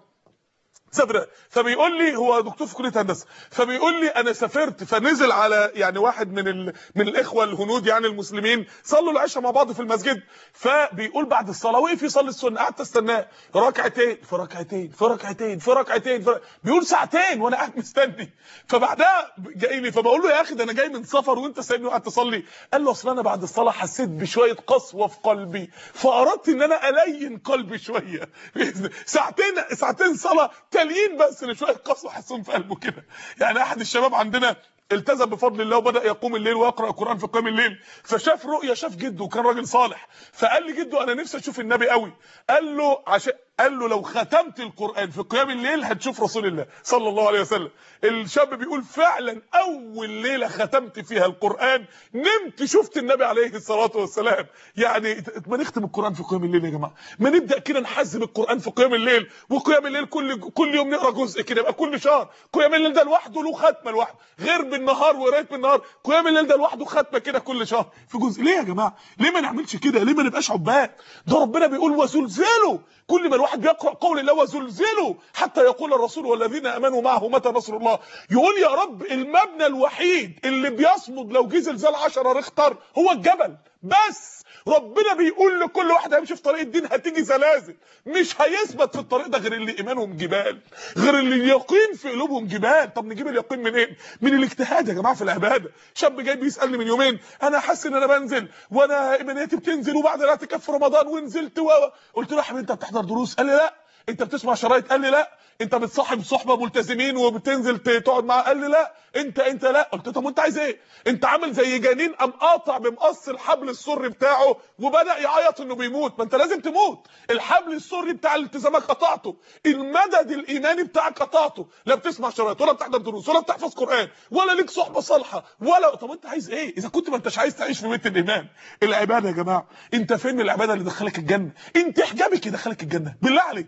سافر فبيقول لي هو دكتور في كليه هندسه فبيقول لي انا سافرت فنزل على يعني واحد من ال... من الاخوه الهنود يعني المسلمين صلوا العشاء مع بعض في المسجد فبيقول بعد الصلاه وقف يصلي السنه قعدت استناه ركعتين في ركعتين في ركعتين في ركعتين في... بيقول ساعتين وانا قاعد مستني فبعدها جاي لي فبقول له يا اخي ده انا جاي من سفر وانت سايبني وقاعد تصلي قال له اصل انا بعد الصلاه حسيت بشويه قسوه في قلبي فاردت ان انا الين قلبي شويه ساعتين ساعتين صلاه تاليين بس لشويه قسوه حسهم في قلبه كده يعني احد الشباب عندنا التزم بفضل الله وبدا يقوم الليل ويقرا القران في قيام الليل فشاف رؤيه شاف جده وكان راجل صالح فقال لي جده انا نفسي اشوف النبي قوي قال له عشان قال له لو ختمت القران في قيام الليل هتشوف رسول الله صلى الله عليه وسلم الشاب بيقول فعلا اول ليله ختمت فيها القران نمت شفت النبي عليه الصلاه والسلام يعني ما نختم القران في قيام الليل يا جماعه ما نبدا كده نحزم القران في قيام الليل وقيام الليل كل كل يوم نقرا جزء كده يبقى كل شهر قيام الليل ده لوحده له ختمه لوحده غير بالنهار وقرايه بالنهار قيام الليل ده لوحده ختمه كده كل شهر في جزء ليه يا جماعه ليه ما نعملش كده ليه ما نبقاش عباد ده ربنا بيقول وزلزلوا كل ما الواحد بيقرا قول الله وزلزلوا حتى يقول الرسول والذين امنوا معه متى نصر الله يقول يا رب المبنى الوحيد اللي بيصمد لو جه زلزال 10 ريختر هو الجبل بس ربنا بيقول لكل واحد هيمشي في طريق الدين هتيجي زلازل مش هيثبت في الطريق ده غير اللي ايمانهم جبال غير اللي اليقين في قلوبهم جبال طب نجيب اليقين منين إيه؟ من الاجتهاد يا جماعه في العباده شاب جاي بيسالني من يومين انا حاسس ان انا بنزل وانا ايمانياتي بتنزل وبعد الاعتكاف في رمضان ونزلت و... قلت له يا حبيبي انت بتحضر دروس قال لي لا انت بتسمع شرايط قال لي لا انت بتصاحب صحبه ملتزمين وبتنزل تقعد معاه قال لي لا انت انت لا قلت له طب وانت عايز ايه انت عامل زي جنين قام قاطع بمقص الحبل السري بتاعه وبدا يعيط انه بيموت ما انت لازم تموت الحبل السري بتاع الالتزامك قطعته المدد الايماني بتاعك قطعته لا بتسمع شرايط ولا بتحضر دروس ولا بتحفظ قران ولا ليك صحبه صالحه ولا طب انت عايز ايه اذا كنت ما انتش عايز تعيش في بيت الايمان العباده يا جماعه انت فين من العباده اللي دخلك الجنه انت حجابك يدخلك الجنه بالله عليك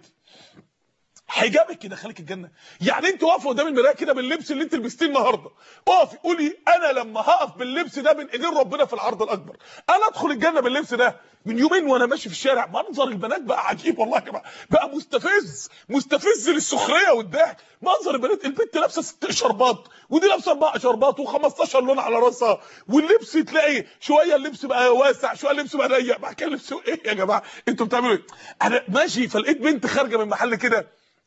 حجابك يدخلك الجنه يعني انت واقفه قدام المرايه كده باللبس اللي انت لبستيه النهارده اقفي قولي انا لما هقف باللبس ده بين ايدين ربنا في العرض الاكبر انا ادخل الجنه باللبس ده من يومين وانا ماشي في الشارع منظر البنات بقى عجيب والله يا جماعه بقى مستفز مستفز للسخريه والضحك منظر البنات البنت لابسه ست شربات ودي لابسه اربع شربات و15 لون على راسها واللبس تلاقي شويه اللبس بقى واسع شويه اللبس بقى ضيق بعد كده اللبس ايه يا جماعه انتوا بتعملوا ايه انا ماشي فلقيت بنت خارجه من محل كده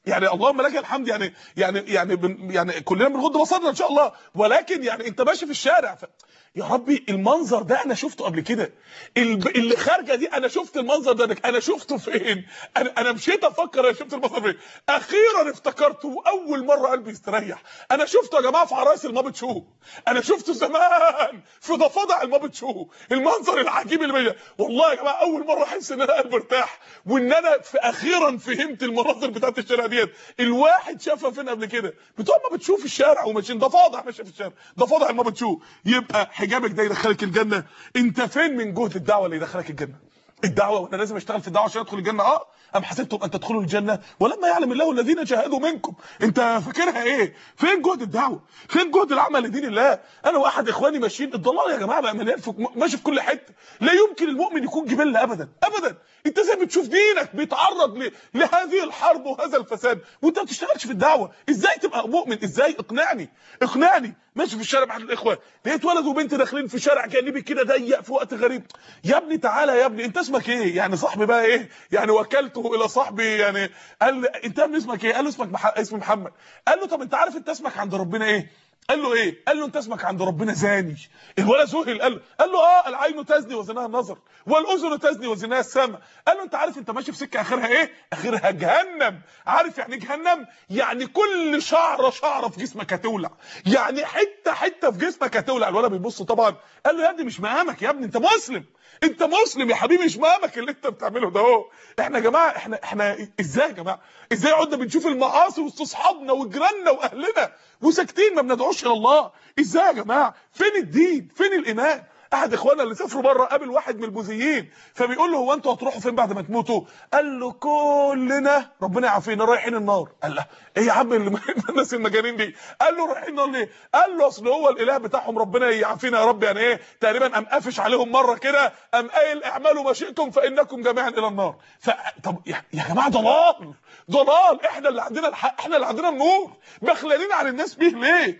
يعني اللهم لك الحمد يعني يعني يعني بن يعني كلنا بنغض بصرنا ان شاء الله ولكن يعني انت ماشي في الشارع ف... يا ربي المنظر ده انا شفته قبل كده الب- اللي خارجه دي انا شفت المنظر ده انا شفته فين انا انا مشيت افكر انا شفت المنظر فين اخيرا افتكرته واول مره قلبي يستريح انا شفته يا جماعه في عرايس المابت شو انا شفته زمان في ضفادع المابت شو المنظر العجيب اللي بيا والله يا جماعه اول مره احس ان انا قلبي ارتاح وان انا في اخيرا فهمت المناظر بتاعت الشارع ديت الواحد شافها فين قبل كده بتوع ما بتشوف الشارع وماشيين ضفادع ماشيه في الشارع ضفادع ما بتشوف يبقى حجابك ده يدخلك الجنه انت فين من جهد الدعوه اللي يدخلك الجنه الدعوه وانا لازم اشتغل في الدعوه عشان ادخل الجنه اه ام حسبتم ان تدخلوا الجنه ولما يعلم الله الذين جاهدوا منكم انت فاكرها ايه فين جهد الدعوه فين جهد العمل لدين الله انا واحد اخواني ماشيين الضلال يا جماعه بقى مليان في ماشي في كل حته لا يمكن المؤمن يكون جبله ابدا ابدا انت زي بتشوف دينك بيتعرض ل... لهذه الحرب وهذا الفساد وانت ما بتشتغلش في الدعوه ازاي تبقى مؤمن ازاي اقنعني اقنعني ماشي في الشارع مع الاخوه لقيت ولد وبنت داخلين في شارع جانبي كده ضيق في وقت غريب يا ابني تعالى يا ابني انت اسمك ايه يعني صاحبي بقى ايه يعني وكلته الى صاحبي يعني قال لي انت يا ابني اسمك ايه قال له اسمك مح... اسمي محمد قال له طب انت عارف انت اسمك عند ربنا ايه قال له ايه قال له انت اسمك عند ربنا زاني الولد ذهل قال له قال له اه العين تزني وزناها النظر والاذن تزني وزناها السمع قال له انت عارف انت ماشي في سكه اخرها ايه اخرها جهنم عارف يعني ايه جهنم يعني كل شعره شعره في جسمك هتولع يعني حته حته في جسمك هتولع الولد بيبص طبعا قال له يا ابني مش مقامك يا ابني انت مسلم انت مسلم يا حبيبي مش مقامك اللي انت بتعمله ده اهو احنا يا جماعه احنا احنا ازاي يا جماعه ازاي قعدنا بنشوف المعاصي وسط اصحابنا وجيراننا واهلنا وساكتين ما بندعوش الى الله ازاي يا جماعه فين الدين فين الايمان احد اخواننا اللي سافروا بره قابل واحد من البوذيين فبيقول له هو انتوا هتروحوا فين بعد ما تموتوا قال له كلنا ربنا يعافينا رايحين النار قال له ايه يا عم اللي الناس المجانين دي قال له رايحين النار ليه قال له اصل هو الاله بتاعهم ربنا يعافينا يا رب يعني ايه تقريبا قام قافش عليهم مره كده قام قايل اعملوا ما شئتم فانكم جميعا الى النار ف طب يا يا جماعه ضلال ضلال احنا اللي عندنا الحق احنا اللي عندنا النور بخلانين عن الناس بيه ليه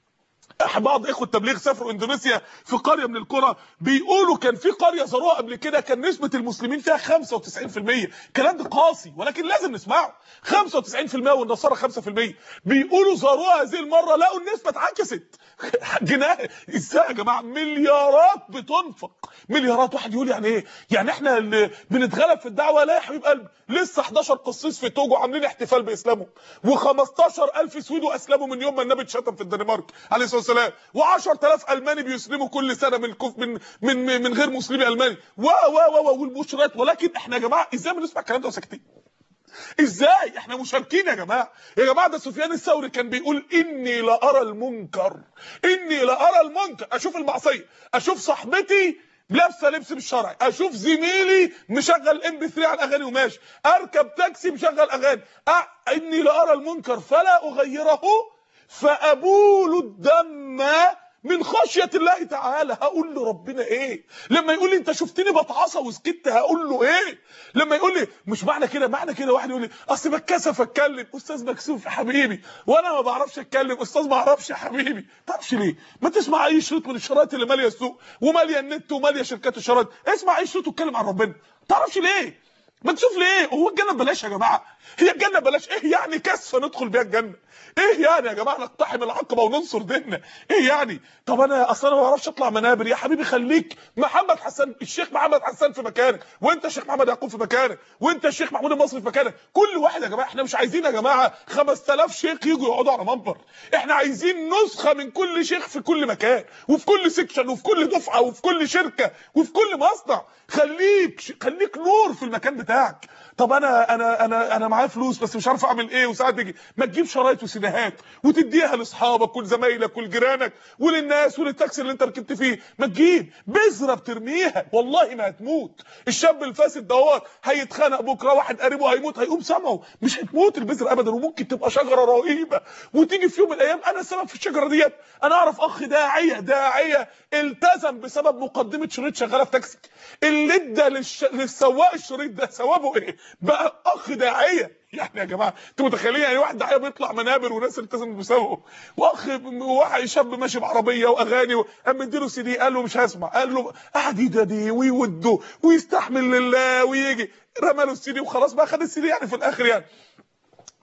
بعض اخوه التبليغ سافروا اندونيسيا في قريه من القرى بيقولوا كان في قريه زاروها قبل كده كان نسبه المسلمين فيها 95% الكلام ده قاسي ولكن لازم نسمعه 95% والنصارى 5% بيقولوا زاروها هذه المره لقوا النسبه اتعكست جناه ازاي يا جماعه مليارات بتنفق مليارات واحد يقول يعني ايه يعني احنا اللي بنتغلب في الدعوه لا يا حبيب قلبي لسه 11 قسيس في توجو عاملين احتفال باسلامهم و15000 سويدو اسلموا من يوم ما النبي اتشتم في الدنمارك عليه الصلاه والسلام و10000 الماني بيسلموا كل سنه من كف من من من غير مسلمي الماني و و و والبشرات ولكن احنا يا جماعه ازاي بنسمع الكلام ده وساكتين ازاي احنا مشاركين يا جماعه يا جماعه ده سفيان الثوري كان بيقول اني لارى المنكر اني لارى المنكر اشوف المعصيه اشوف صاحبتي لابسه لبس مش شرعي اشوف زميلي مشغل ام بي 3 على الاغاني وماشي اركب تاكسي مشغل اغاني أ... اني لارى المنكر فلا اغيره فابول الدم من خشيه الله تعالى هقول له ربنا ايه لما يقول لي انت شفتني بتعصى وسكت هقول له ايه لما يقول لي مش معنى كده معنى كده واحد يقول لي اصل بتكسف اتكلم استاذ مكسوف يا حبيبي وانا ما بعرفش اتكلم استاذ ما اعرفش يا حبيبي تعرفش ليه ما تسمع اي شريط من الشرايط اللي ماليه السوق وماليه النت وماليه شركات الشرايط اسمع اي شريط واتكلم عن ربنا تعرفش ليه ما تشوف ليه هو الجنه ببلاش يا جماعه هي الجنه ببلاش ايه يعني كسفه ندخل بيها الجنه ايه يعني يا جماعه نقتحم العقبه وننصر ديننا ايه يعني طب انا اصل انا ما بعرفش اطلع منابر يا حبيبي خليك محمد حسن الشيخ محمد حسن في مكانك وانت الشيخ محمد يعقوب في مكانك وانت الشيخ محمود المصري في مكانك كل واحد يا جماعه احنا مش عايزين يا جماعه 5000 شيخ يجوا يقعدوا على منبر احنا عايزين نسخه من كل شيخ في كل مكان وفي كل سكشن وفي كل دفعه وفي كل شركه وفي كل مصنع خليك خليك نور في المكان بتاعك طب انا انا انا انا معايا فلوس بس مش عارف اعمل ايه وساعات تيجي ما تجيب شرايط وسيديهات وتديها لاصحابك ولزمايلك ولجيرانك وللناس وللتاكسي اللي انت ركبت فيه ما تجيب بذره بترميها والله ما هتموت الشاب الفاسد دوت هيتخانق بكره واحد قريبه هيموت هيقوم سامعه مش هتموت البذره ابدا وممكن تبقى شجره رهيبه وتيجي في يوم من الايام انا السبب في الشجره ديت انا اعرف اخ داعيه داعيه التزم بسبب مقدمه شريط شغاله في تاكسي اللي ادى للش... للسواق الشريط ده ثوابه ايه بقى اخ داعيه يعني يا جماعه انتوا متخيلين يعني واحد داعيه بيطلع منابر وناس التزمت بسببه واخ واحد شاب ماشي بعربيه واغاني قام مديله سي دي قال له مش هسمع قال له قعد يدادي ويوده ويستحمل لله ويجي رمى له السي دي وخلاص بقى خد السي دي يعني في الاخر يعني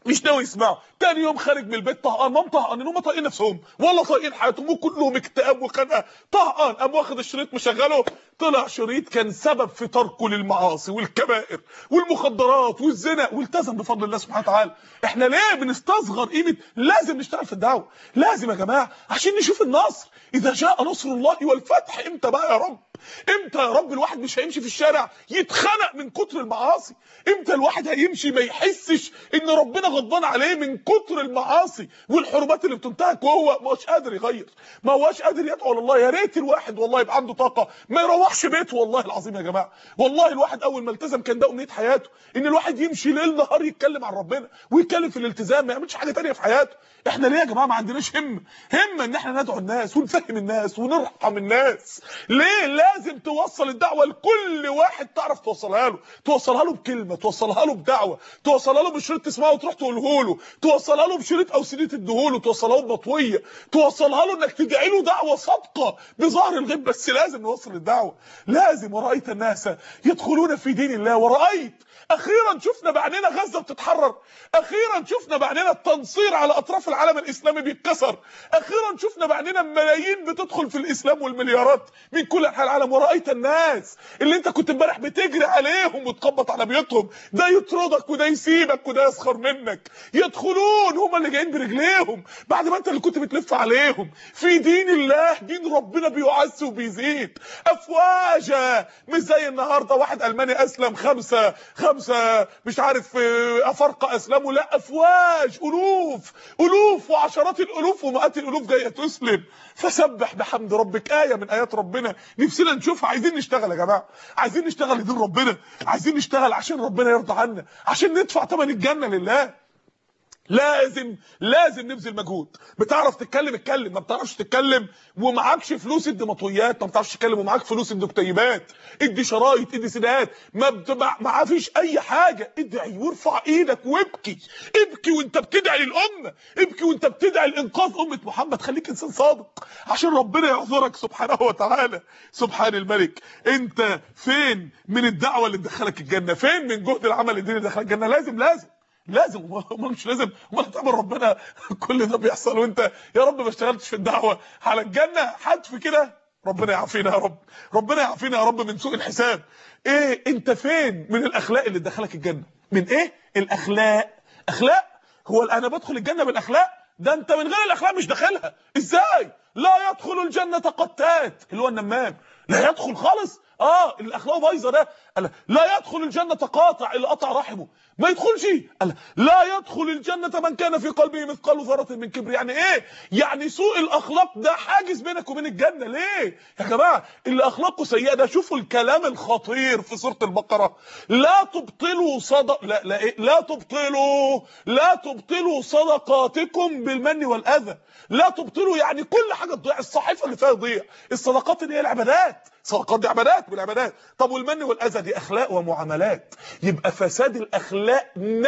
مش ناوي يسمعوا تاني يوم خارج من البيت طهقان مام طهقانين هم طايقين نفسهم ولا طايقين حياتهم وكلهم اكتئاب وخنقه طهقان قام واخد الشريط مشغله طلع شريط كان سبب في تركه للمعاصي والكبائر والمخدرات والزنا والتزم بفضل الله سبحانه وتعالى احنا ليه بنستصغر قيمه لازم نشتغل في الدعوه لازم يا جماعه عشان نشوف النصر اذا جاء نصر الله والفتح امتى بقى يا رب امتى يا رب الواحد مش هيمشي في الشارع يتخنق من كتر المعاصي امتى الواحد هيمشي ما يحسش ان ربنا غضبان عليه من كتر المعاصي والحرمات اللي بتنتهك وهو ما هوش قادر يغير ما هوش قادر يدعو لله يا ريت الواحد والله يبقى عنده طاقه ما يروحش بيته والله العظيم يا جماعه والله الواحد اول ما التزم كان ده امنيه حياته ان الواحد يمشي ليل نهار يتكلم عن ربنا ويتكلم في الالتزام ما يعملش حاجه تانية في حياته احنا ليه يا جماعه ما عندناش همه همه ان احنا ندعو الناس ونفهم الناس ونرحم الناس ليه لازم توصل الدعوه لكل واحد تعرف توصلها له توصلها له بكلمه توصلها له بدعوه توصلها له بشريط تسمعه وتروح تقوله له توصلها له بشريط او سيدي تديهوله توصلها له بمطويه توصلها له انك تدعي له دعوه صادقه بظهر الغيب بس لازم نوصل الدعوه لازم ورايت الناس يدخلون في دين الله ورايت اخيرا شفنا بعيننا غزه بتتحرر اخيرا شفنا بعيننا التنصير على اطراف العالم الاسلامي بيتكسر اخيرا شفنا بعيننا ملايين بتدخل في الاسلام والمليارات من كل انحاء العالم ورايت الناس اللي انت كنت امبارح بتجري عليهم وتخبط على بيوتهم ده يطردك وده يسيبك وده يسخر منك يدخلون هم اللي جايين برجليهم بعد ما انت اللي كنت بتلف عليهم في دين الله دين ربنا بيعز وبيزيد افواجا مش زي النهارده واحد الماني اسلم خمسه خمسه مش عارف آه، افارقه اسلموا لا افواج الوف الوف وعشرات الالوف ومئات الالوف جايه تسلم فسبح بحمد ربك ايه من ايات ربنا نفسنا نشوفها عايزين نشتغل يا جماعه عايزين نشتغل لدين ربنا عايزين نشتغل عشان ربنا يرضى عنا عشان ندفع ثمن الجنه لله لازم لازم نبذل مجهود بتعرف تتكلم اتكلم ما بتعرفش تتكلم ومعكش فلوس ادي مطويات ما بتعرفش تتكلم ومعاك فلوس ادي كتيبات ادي شرايط ادي سيدات ما بتبع ما فيش اي حاجه ادعي وارفع ايدك وابكي ابكي وانت بتدعي للامه ابكي وانت بتدعي لانقاذ امه محمد خليك انسان صادق عشان ربنا يعذرك سبحانه وتعالى سبحان الملك انت فين من الدعوه اللي تدخلك الجنه فين من جهد العمل الديني اللي يدخلك الجنه لازم لازم لازم امال مش لازم امال هتقابل ربنا كل ده بيحصل وانت يا رب ما اشتغلتش في الدعوه على الجنه حتف كده ربنا يعافينا يا رب ربنا يعافينا يا رب من سوء الحساب ايه انت فين من الاخلاق اللي تدخلك الجنه من ايه الاخلاق اخلاق هو انا بدخل الجنه بالاخلاق ده انت من غير الاخلاق مش داخلها ازاي لا يدخل الجنه قتات اللي هو النمام لا يدخل خالص اه اللي اخلاقه بايظه ده قال لا يدخل الجنه قاطع اللي قطع رحمه ما يدخلش قال لا يدخل الجنه من كان في قلبه مثقال ذره من كبر يعني ايه يعني سوء الاخلاق ده حاجز بينك وبين الجنه ليه يا جماعه اللي اخلاقه سيئه ده شوفوا الكلام الخطير في سوره البقره لا تبطلوا صدق لا لا إيه؟ لا تبطلوا لا تبطلوا صدقاتكم بالمن والاذى لا تبطلوا يعني كل حاجه تضيع الصحيفه اللي فيها تضيع الصدقات اللي هي العبادات صدقات دي عبادات بالعبادات طب والمن والاذى دي اخلاق ومعاملات يبقى فساد الاخلاق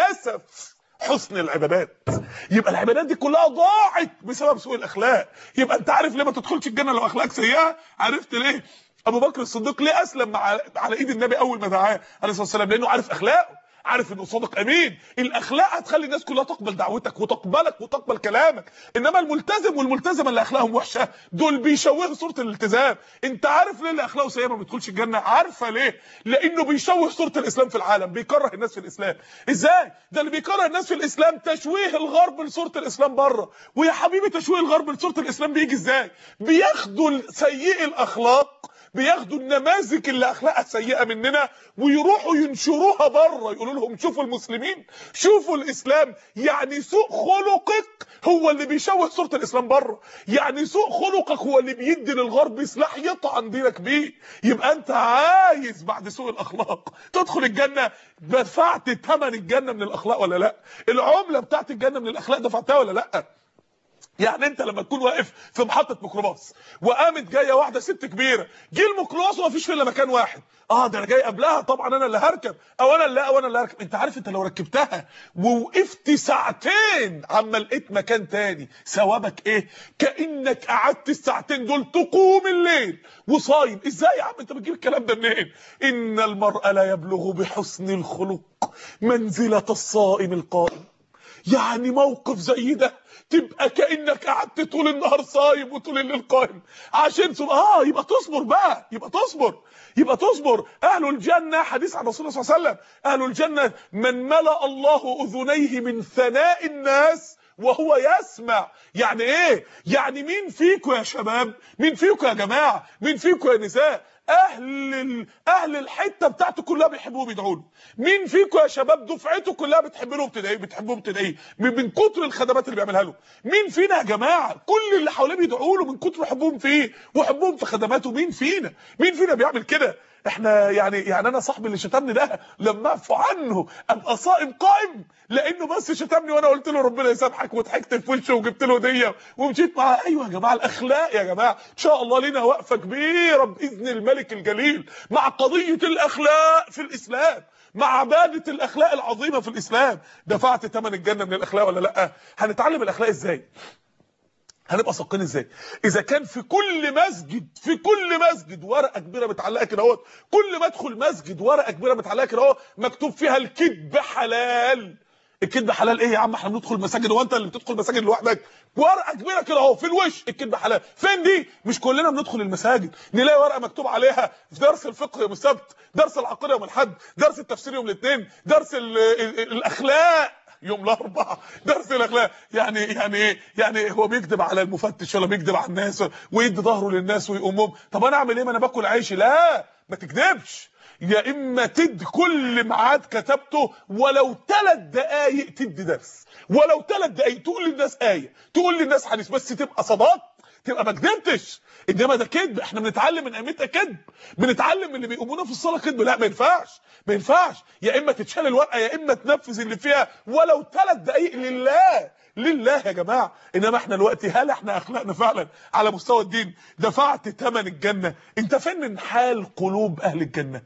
نسف حسن العبادات يبقى العبادات دي كلها ضاعت بسبب سوء الاخلاق يبقى انت عارف ليه ما تدخلش الجنه لو اخلاقك سيئه عرفت ليه ابو بكر الصديق ليه اسلم مع على ايد النبي اول ما دعاه عليه الصلاه والسلام لانه عارف اخلاقه عارف انه صادق امين الاخلاق هتخلي الناس كلها تقبل دعوتك وتقبلك وتقبل كلامك انما الملتزم والملتزمه اللي اخلاقهم وحشه دول بيشوهوا صوره الالتزام انت عارف ليه اللي اخلاقه سيئه ما بيدخلش الجنه عارفه ليه لانه بيشوه صوره الاسلام في العالم بيكره الناس في الاسلام ازاي ده اللي بيكره الناس في الاسلام تشويه الغرب لصوره الاسلام بره ويا حبيبي تشويه الغرب لصوره الاسلام بيجي ازاي بياخدوا سيئي الاخلاق بياخدوا النماذج اللي اخلاقها سيئه مننا ويروحوا ينشروها بره يقولوا لهم شوفوا المسلمين شوفوا الاسلام يعني سوء خلقك هو اللي بيشوه صوره الاسلام بره يعني سوء خلقك هو اللي بيدي للغرب سلاح يطعن دينك بيه يبقى انت عايز بعد سوء الاخلاق تدخل الجنه دفعت ثمن الجنه من الاخلاق ولا لا العمله بتاعت الجنه من الاخلاق دفعتها ولا لا يعني انت لما تكون واقف في محطه ميكروباص وقامت جايه واحده ست كبيره جه الميكروباص وما فيش الا مكان واحد اه ده انا جاي قبلها طبعا انا اللي هركب او انا اللي او انا اللي هركب انت عارف انت لو ركبتها ووقفت ساعتين عما لقيت مكان تاني ثوابك ايه كانك قعدت الساعتين دول تقوم الليل وصايم ازاي يا عم انت بتجيب الكلام ده منين ان المرء لا يبلغ بحسن الخلق منزله الصائم القائم يعني موقف زي ده تبقى كانك قعدت طول النهار صايم وطول الليل قائم عشان سب... اه يبقى تصبر بقى يبقى تصبر يبقى تصبر اهل الجنه حديث عن رسول الله صلى الله عليه وسلم اهل الجنه من ملا الله اذنيه من ثناء الناس وهو يسمع يعني ايه يعني مين فيكم يا شباب مين فيكم يا جماعه مين فيكم يا نساء اهل ال... اهل الحته بتاعته كلها بيحبوه بيدعوا له مين فيكم يا شباب دفعته كلها بتحب له بتدعي بتحبه بتدعي من, من كتر الخدمات اللي بيعملها له مين فينا يا جماعه كل اللي حواليه بيدعوا له من كتر حبهم فيه وحبهم في خدماته مين فينا مين فينا بيعمل كده احنا يعني يعني انا صاحبي اللي شتمني ده لما اعفو عنه ابقى صائم قائم لانه بس شتمني وانا قلت له ربنا يسامحك وضحكت في وشه وجبت له هديه ومشيت معاه ايوه يا جماعه الاخلاق يا جماعه ان شاء الله لنا وقفه كبيره باذن الملك الجليل مع قضيه الاخلاق في الاسلام مع عباده الاخلاق العظيمه في الاسلام دفعت ثمن الجنه من الاخلاق ولا لا هنتعلم الاخلاق ازاي هنبقى صادقين ازاي اذا كان في كل مسجد في كل مسجد ورقه كبيره متعلقه كده اهوت كل ما ادخل مسجد ورقه كبيره متعلقه كده اهو مكتوب فيها الكذب حلال الكذب حلال ايه يا عم احنا بندخل مساجد هو انت اللي بتدخل مساجد لوحدك ورقه كبيره كده اهو في الوش الكذب حلال فين دي مش كلنا بندخل المساجد نلاقي ورقه مكتوب عليها في درس الفقه يوم السبت درس العقيده يوم الاحد درس التفسير يوم الاثنين درس ال ال الاخلاق يوم الاربعاء درس الاخلاق يعني يعني ايه يعني هو بيكذب على المفتش ولا بيكذب على الناس ويدي ظهره للناس ويقومهم طب انا اعمل ايه ما انا باكل عيشي لا ما تكذبش يا اما تدي كل ميعاد كتبته ولو ثلاث دقائق تدي درس ولو ثلاث دقائق تقول للناس ايه تقول للناس حديث بس تبقى صداق تبقى ما كدبتش انما ده كذب احنا بنتعلم من ايمتها كذب بنتعلم من اللي بيقومونا في الصلاه كذب لا ما ينفعش ما ينفعش يا اما تتشال الورقه يا اما تنفذ اللي فيها ولو ثلاث دقائق لله لله يا جماعه انما احنا دلوقتي هل احنا اخلاقنا فعلا على مستوى الدين دفعت ثمن الجنه انت فين من حال قلوب اهل الجنه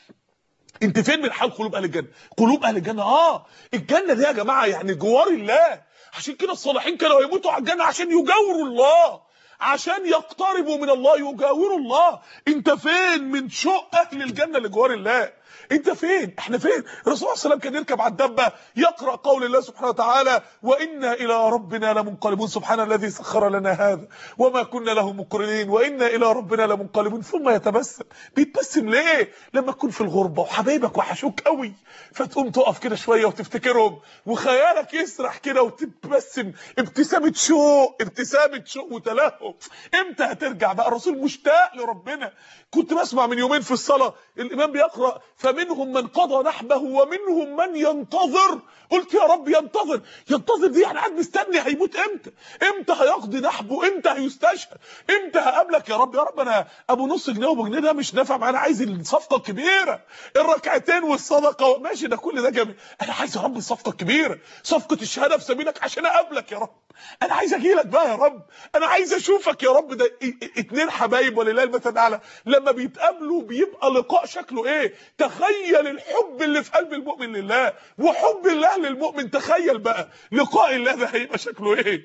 انت فين من حال قلوب اهل الجنه قلوب اهل الجنه اه الجنه دي يا جماعه يعني جوار الله عشان كده الصالحين كانوا يموتوا على الجنه عشان يجاوروا الله عشان يقتربوا من الله يجاوروا الله انت فين من شوق اهل الجنه لجوار الله انت فين احنا فين الرسول صلى الله عليه وسلم كان يركب على الدبه يقرا قول الله سبحانه وتعالى وانا الى ربنا لمنقلبون سبحان الذي سخر لنا هذا وما كنا له مقرنين وانا الى ربنا لمنقلبون ثم يتبسم بيتبسم ليه لما تكون في الغربه وحبايبك وحشوك قوي فتقوم تقف كده شويه وتفتكرهم وخيالك يسرح كده وتتبسم ابتسامه شوق ابتسامه شوق وتلهف امتى هترجع بقى الرسول مشتاق لربنا كنت بسمع من يومين في الصلاه الامام بيقرا فمنهم من قضى نحبه ومنهم من ينتظر قلت يا رب ينتظر ينتظر دي يعني قاعد مستني هيموت امتى امتى هيقضي نحبه امتى هيستشهد امتى هقابلك يا رب يا رب انا ابو نص جنيه وابو جنيه ده مش نافع معانا عايز الصفقه الكبيره الركعتين والصدقه ماشي ده كل ده جميل انا عايز يا رب الصفقه الكبيره صفقه الشهاده في سبيلك عشان اقابلك يا رب انا عايز اجي لك بقى يا رب انا عايز اشوفك يا رب ده اتنين حبايب ولله المثل الاعلى لما بيتقابلوا بيبقى لقاء شكله ايه تخيل الحب اللي في قلب المؤمن لله وحب الله للمؤمن تخيل بقى لقاء الله ده هيبقى شكله ايه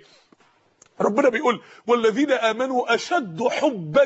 ربنا بيقول والذين امنوا اشد حبا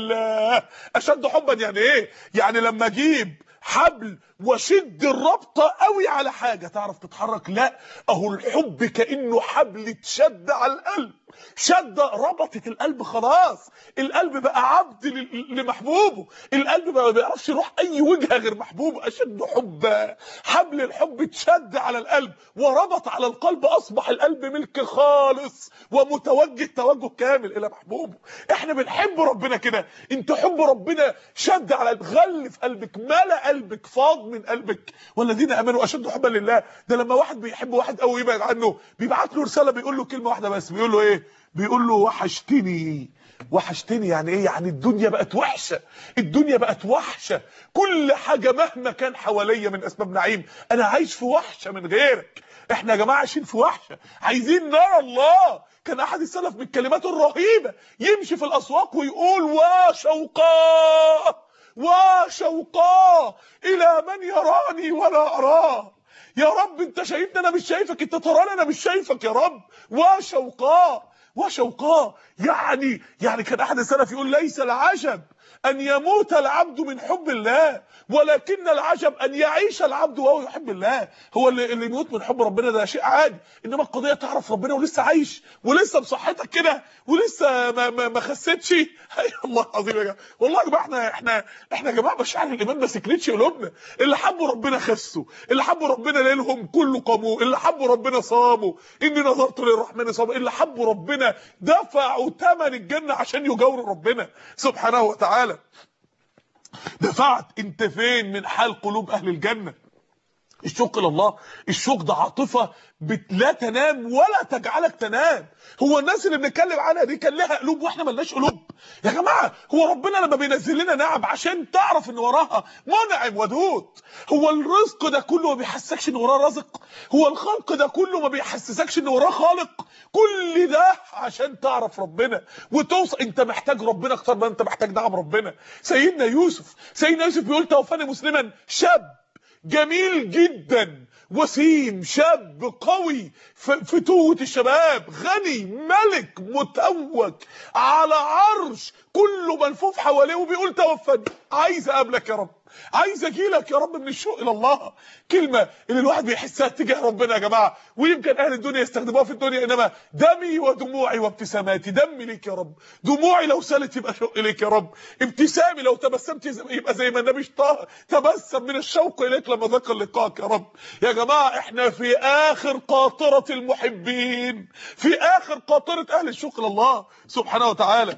لله اشد حبا يعني ايه يعني لما اجيب حبل وشد الربطه قوي على حاجه تعرف تتحرك لا اهو الحب كانه حبل اتشد على القلب شد ربطت القلب خلاص القلب بقى عبد لمحبوبه القلب بقى ما بيعرفش يروح اي وجهه غير محبوبه اشد حبا حبل الحب اتشد على القلب وربط على القلب اصبح القلب ملك خالص ومتوجه توجه كامل الى محبوبه احنا بنحب ربنا كده انت حب ربنا شد على قلبك غلف قلبك ملا قلبك فاض من قلبك والذين امنوا اشد حبا لله ده لما واحد بيحب واحد قوي يبعد عنه بيبعت له رساله بيقول له كلمه واحده بس بيقول له ايه بيقول له وحشتني وحشتني يعني ايه يعني الدنيا بقت وحشه الدنيا بقت وحشه كل حاجه مهما كان حواليا من اسباب نعيم انا عايش في وحشه من غيرك احنا يا جماعه عايشين في وحشه عايزين نرى الله كان احد السلف من كلماته الرهيبه يمشي في الاسواق ويقول وشوقاه وشوقاه الى من يراني ولا اراه يا رب انت شايفني انا مش شايفك انت تراني انا مش شايفك يا رب وشوقاه وشوقاه يعني يعني كان احد السلف يقول ليس العجب ان يموت العبد من حب الله ولكن العجب ان يعيش العبد وهو يحب الله هو اللي, اللي يموت من حب ربنا ده شيء عادي انما القضيه تعرف ربنا ولسه عايش ولسه بصحتك كده ولسه ما ما, ما خسيتش اي الله العظيم يا جماعه والله يا جماعه احنا احنا احنا يا جماعه مشاعر الايمان ما سكنتش قلوبنا اللي حبوا ربنا خسوا اللي حبوا ربنا ليلهم كله قاموا اللي حبوا ربنا صاموا اني نظرت للرحمن صام اللي حبوا ربنا دفعوا ثمن الجنه عشان يجاوروا ربنا سبحانه وتعالى دفعت انت فين من حال قلوب اهل الجنه الشوق الى الله الشوق ده عاطفه بت- لا تنام ولا تجعلك تنام هو الناس اللي بنتكلم عنها دي كان لها قلوب واحنا ملناش قلوب يا جماعه هو ربنا لما بينزل لنا نعم عشان تعرف ان وراها منعم ودود هو الرزق ده كله ما بيحسسكش ان وراه رزق هو الخلق ده كله ما بيحسسكش ان وراه خالق كل ده عشان تعرف ربنا وتوصل انت محتاج ربنا اكتر ما انت محتاج نعم ربنا سيدنا يوسف سيدنا يوسف بيقول توفاني مسلما شاب جميل جدا وسيم شاب قوي ف- فتوة الشباب غني ملك متوج على عرش كله ملفوف حواليه وبيقول توفني عايز اقابلك يا رب عايز اجيلك يا رب من الشوق الى الله كلمه اللي الواحد بيحسها تجاه ربنا يا جماعه ويمكن اهل الدنيا يستخدموها في الدنيا انما دمي ودموعي وابتساماتي دمي ليك يا رب دموعي لو سالت يبقى شوق ليك يا رب ابتسامي لو تبسمت يبقى زي ما النبي طه تبسم من الشوق اليك لما ذكر لقاك يا رب يا جماعه احنا في اخر قاطره المحبين في اخر قاطره اهل الشوق لله سبحانه وتعالى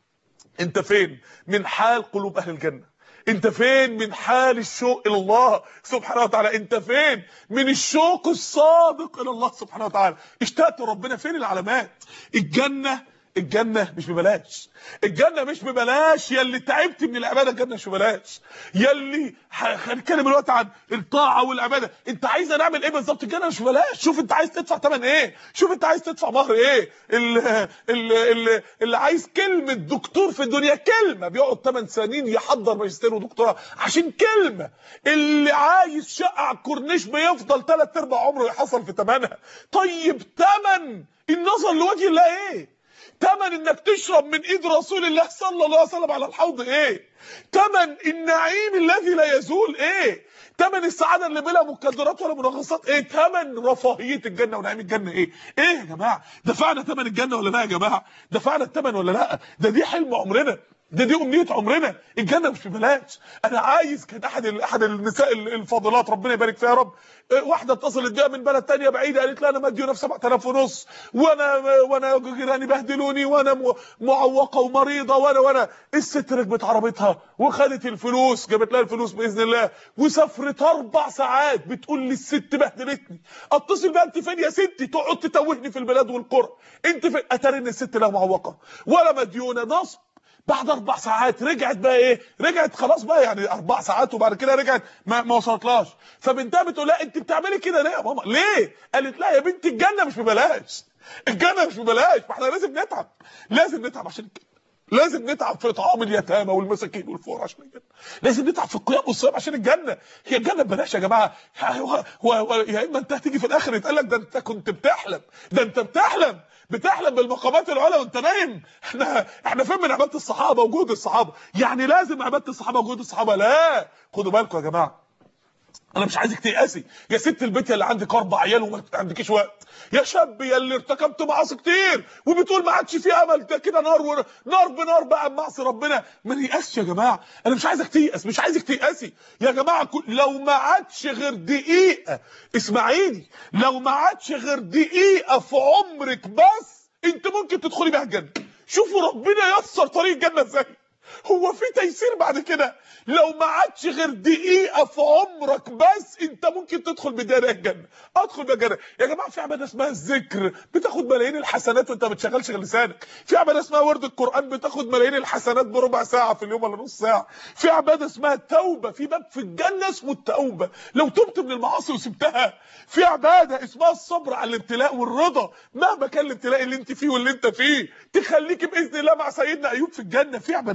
انت فين من حال قلوب اهل الجنه انت فين من حال الشوق الى الله سبحانه وتعالى انت فين من الشوق الصادق الى الله سبحانه وتعالى اشتقت ربنا فين العلامات الجنه الجنه مش ببلاش الجنه مش ببلاش يا اللي تعبت من العباده الجنه مش ببلاش يا اللي ح- هنتكلم دلوقتي عن الطاعه والعباده انت عايز نعمل ايه بالظبط الجنه مش ببلاش شوف انت عايز تدفع ثمن ايه شوف انت عايز تدفع مهر ايه اللي, اللي, اللي عايز كلمه دكتور في الدنيا كلمه بيقعد 8 سنين يحضر ماجستير ودكتوراه عشان كلمه اللي عايز شقه على الكورنيش بيفضل ثلاث ارباع عمره يحصل في ثمنها طيب ثمن النظر لوجه الله ايه تمن انك تشرب من ايد رسول الله صلى الله عليه وسلم على الحوض ايه تمن النعيم الذي لا يزول ايه تمن السعاده اللي بلا مكدرات ولا منغصات ايه تمن رفاهيه الجنه ونعيم الجنه ايه ايه يا جماعه دفعنا تمن الجنه ولا لا يا جماعه دفعنا التمن ولا لا ده دي حلم عمرنا ده دي امنيه عمرنا الجنه مش ببلاش انا عايز كان احد احد النساء الفاضلات ربنا يبارك فيها يا رب اه، واحده اتصلت بيها من بلد تانية بعيده قالت لي انا مديونه في 7000 ونص وانا وانا جيراني بهدلوني وانا م- معوقه ومريضه وانا وانا الست ركبت عربيتها وخدت الفلوس جابت لها الفلوس باذن الله وسافرت اربع ساعات بتقول لي الست بهدلتني اتصل بقى انت فين يا ستي تقعد تتوهني في البلاد والقرى انت فين اتاري ان الست لا معوقه ولا مديونه نصب بعد اربع ساعات رجعت بقى ايه رجعت خلاص بقى يعني اربع ساعات وبعد كده رجعت ما, ما وصلتلاش فبنتها بتقول لها انت بتعملي كده ليه يا ماما ليه قالت لا يا بنتي الجنه مش ببلاش الجنه مش ببلاش ما احنا لازم نتعب لازم نتعب عشان الجنة. لازم نتعب في اطعام اليتامى والمساكين والفقراء عشان الجنه لازم نتعب في القيام والصيام عشان الجنه هي الجنه ببلاش يا جماعه هو هو هو يا اما انت هتيجي في الاخر يتقال لك ده انت كنت بتحلم ده انت بتحلم بتحلم بالمقامات العلى وانت نايم احنا احنا فين من عباده الصحابه وجود الصحابه يعني لازم عباده الصحابه وجود الصحابه لا خدوا بالكم يا جماعه انا مش عايزك تيأسي يا ست البيت يا اللي عندك اربع عيال وما عندكيش وقت يا شاب يا اللي ارتكبت معاصي كتير وبتقول ما عادش في امل ده كده نار ور... نار بنار بقى معصي ربنا ما نيأسش يا جماعه انا مش عايزك تيأس مش عايزك تيأسي يا جماعه كل... لو ما عادش غير دقيقه اسمعيني لو ما عادش غير دقيقه في عمرك بس انت ممكن تدخلي بيها الجنه شوفوا ربنا يسر طريق الجنه ازاي هو في تيسير بعد كده لو ما عادش غير دقيقه في عمرك بس انت ممكن تدخل بدايه الجنه ادخل بالجنه يا جماعه في عباده اسمها الذكر بتاخد ملايين الحسنات وانت ما بتشغلش غير لسانك في عباده اسمها ورد القران بتاخد ملايين الحسنات بربع ساعه في اليوم ولا نص ساعه في عباده اسمها التوبه في باب في الجنه اسمه التوبه لو تبت من المعاصي وسبتها في عباده اسمها الصبر على الابتلاء والرضا مهما كان الابتلاء اللي انت فيه واللي انت فيه تخليك باذن الله مع سيدنا ايوب في الجنه في عبادات يا جماعه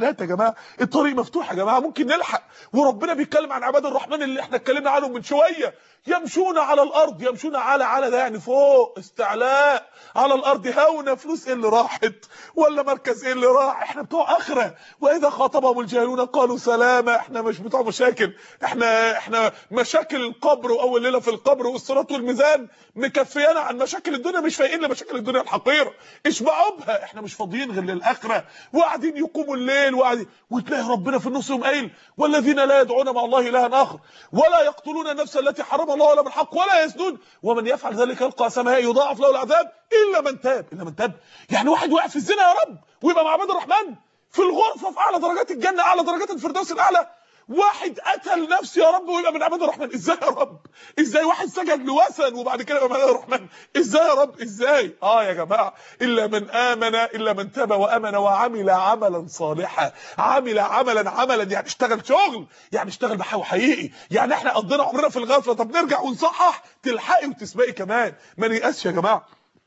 جماعه الطريق مفتوح يا جماعه ممكن نلحق وربنا بيتكلم عن عباد الرحمن اللي احنا اتكلمنا عنهم من شويه يمشون على الارض يمشون على على ده يعني فوق استعلاء على الارض هونه فلوس ايه اللي راحت ولا مركز ايه اللي راح احنا بتوع اخره واذا خاطبهم الجاهلون قالوا سلاما احنا مش بتوع مشاكل احنا احنا مشاكل القبر واول ليله في القبر والصراط والميزان مكفيانا عن مشاكل الدنيا مش فايقين لمشاكل الدنيا الحقيره اشبعوا بها احنا مش فاضيين غير للاخره وقاعدين يقوموا الليل وقاعدين وتلاقي ربنا في النص يوم قايل والذين لا يدعون مع الله الها اخر ولا يقتلون النفس التي حرم الله ولا بالحق ولا يزنون ومن يفعل ذلك يلقى سماء يضاعف له العذاب الا من تاب الا من تاب يعني واحد وقع في الزنا يا رب ويبقى مع عباد الرحمن في الغرفه في اعلى درجات الجنه اعلى درجات الفردوس الاعلى واحد قتل نفسه يا رب ويبقى من عباد الرحمن ازاي يا رب ازاي واحد سجد لوثن وبعد كده يبقى من عباد الرحمن ازاي يا رب ازاي اه يا جماعه الا من امن الا من تاب وامن وعمل عملا صالحا عمل عملا عملا يعني اشتغل شغل يعني اشتغل بحاجه حقيقي يعني احنا قضينا عمرنا في الغفله طب نرجع ونصحح تلحقي وتسبقي كمان ما نيأسش يا جماعه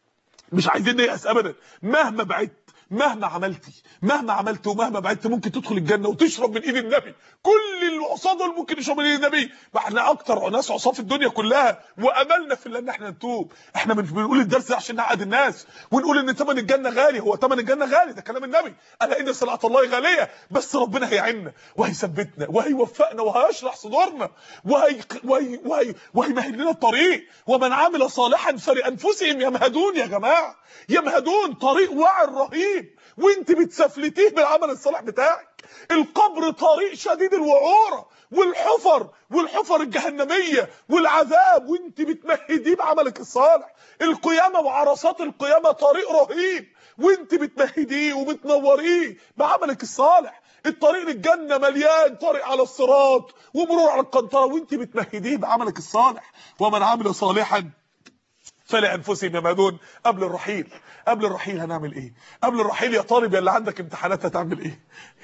مش عايزين نيأس ابدا مهما بعدت مهما عملتي مهما عملت ومهما بعدت ممكن تدخل الجنه وتشرب من ايد النبي كل العصاه دول ممكن يشربوا من ايد النبي ما احنا اكتر ناس عصاه في الدنيا كلها واملنا في الله ان احنا نتوب احنا مش بنقول الدرس ده عشان نعقد الناس ونقول ان ثمن الجنه غالي هو ثمن الجنه غالي ده كلام النبي الا ان سلعه الله غاليه بس ربنا هيعيننا وهيثبتنا وهيوفقنا وهيشرح صدورنا وهي وهي وهي وهيمهد لنا الطريق ومن عمل صالحا فلانفسهم يمهدون يا جماعه يمهدون طريق وعر رهيب وانت بتسفلتيه بالعمل الصالح بتاعك القبر طريق شديد الوعوره والحفر والحفر الجهنميه والعذاب وانت بتمهديه بعملك الصالح القيامه وعرصات القيامه طريق رهيب وانت بتمهديه وبتنوريه بعملك الصالح الطريق للجنة مليان طريق على الصراط ومرور على القنطرة وانت بتمهديه بعملك الصالح ومن عمل صالحا فلانفسهم يمهدون قبل الرحيل قبل الرحيل هنعمل ايه قبل الرحيل يا طالب يا اللي عندك امتحانات هتعمل ايه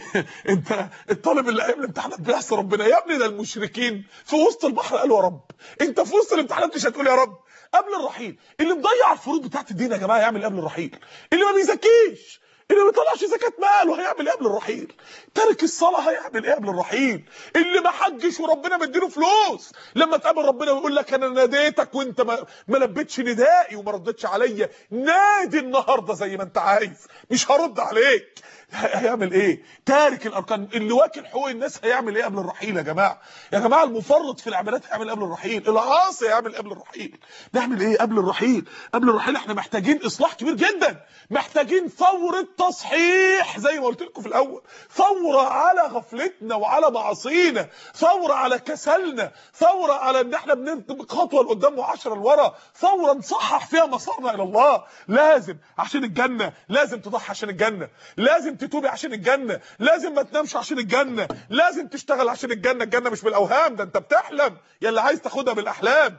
انت الطالب اللي قبل الامتحانات بيحصي ربنا يا ابني ده المشركين في وسط البحر قالوا يا رب انت في وسط الامتحانات مش هتقول يا رب قبل الرحيل اللي مضيع الفروض بتاعت الدين يا جماعه يعمل قبل الرحيل اللي ما بيزكيش اللي ما بيطلعش زكاه ماله هيعمل ايه قبل الرحيل تارك الصلاه هيعمل ايه قبل الرحيل اللي ما حجش وربنا مديله فلوس لما تقابل ربنا ويقول لك انا ناديتك وانت ما, ما لبيتش ندائي وما ردتش عليا نادي النهارده زي ما انت عايز مش هرد عليك هيعمل ايه تارك الاركان اللي واكل حقوق الناس هيعمل ايه قبل الرحيل يا جماعه يا جماعه المفرط في العبادات هيعمل ايه قبل الرحيل العاصي هيعمل ايه قبل الرحيل نعمل ايه قبل الرحيل قبل الرحيل احنا محتاجين اصلاح كبير جدا محتاجين ثوره تصحيح زي ما قلت لكم في الاول ثوره على غفلتنا وعلى معاصينا ثوره على كسلنا ثوره على ان احنا بننطق خطوه لقدام وعشرة لورا ثوره نصحح فيها مسارنا الى الله لازم عشان الجنه لازم تضحي عشان الجنه لازم تتوبي عشان الجنه لازم ما تنامش عشان الجنه لازم تشتغل عشان الجنه الجنه مش بالاوهام ده انت بتحلم يا اللي عايز تاخدها بالاحلام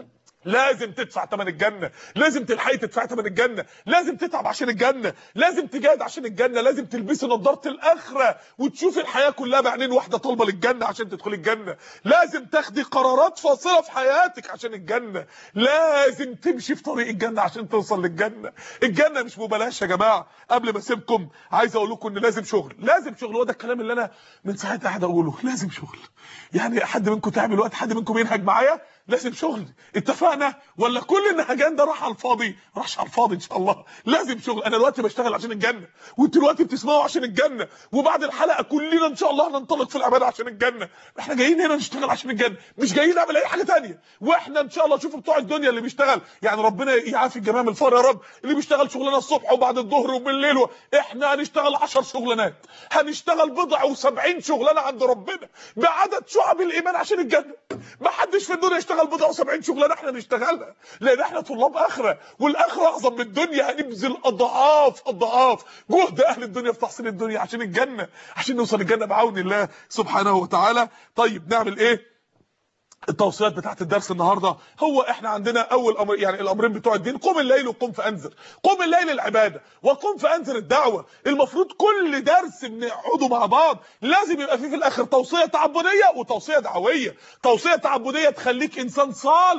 لازم تدفع ثمن الجنه لازم تلحقي تدفعي ثمن الجنه لازم تتعب عشان الجنه لازم تجاهد عشان الجنه لازم تلبسي نظاره الاخره وتشوفي الحياه كلها بعينين واحده طالبه للجنه عشان تدخلي الجنه لازم تاخدي قرارات فاصله في حياتك عشان الجنه لازم تمشي في طريق الجنه عشان توصل للجنه الجنه مش ببلاش يا جماعه قبل ما اسيبكم عايز اقول لكم ان لازم شغل لازم شغل هو ده الكلام اللي انا من ساعتها قاعد اقوله لازم شغل يعني حد منكم تعب الوقت حد منكم ينهج معايا لازم شغل اتفقنا ولا كل النهجان ده راح على الفاضي راحش على الفاضي ان شاء الله لازم شغل انا دلوقتي بشتغل عشان الجنه وانتوا دلوقتي بتسمعوا عشان الجنه وبعد الحلقه كلنا ان شاء الله هننطلق في العباده عشان الجنه احنا جايين هنا نشتغل عشان الجنه مش جايين نعمل اي حاجه تانية واحنا ان شاء الله شوفوا بتوع الدنيا اللي بيشتغل يعني ربنا يعافي الجميع من الفقر يا رب اللي بيشتغل شغلانه الصبح وبعد الظهر وبالليل و... احنا هنشتغل 10 شغلانات هنشتغل بضع و70 شغلانه عند ربنا بعدد شعب الايمان عشان الجنه ما حدش في الدنيا يشتغل بضع و70 شغلانه احنا نشتغلها لان احنا طلاب اخره والاخره اعظم من الدنيا هنبذل اضعاف اضعاف جهد اهل الدنيا في تحصيل الدنيا عشان الجنه عشان نوصل الجنه بعون الله سبحانه وتعالى طيب نعمل ايه التوصيات بتاعت الدرس النهارده هو احنا عندنا اول امر يعني الامرين بتوع الدين قم الليل وقم فانذر قم الليل العباده وقم فانذر الدعوه المفروض كل درس بنقعده مع بعض لازم يبقى فيه في الاخر توصيه تعبديه وتوصيه دعويه توصيه تعبديه تخليك انسان صالح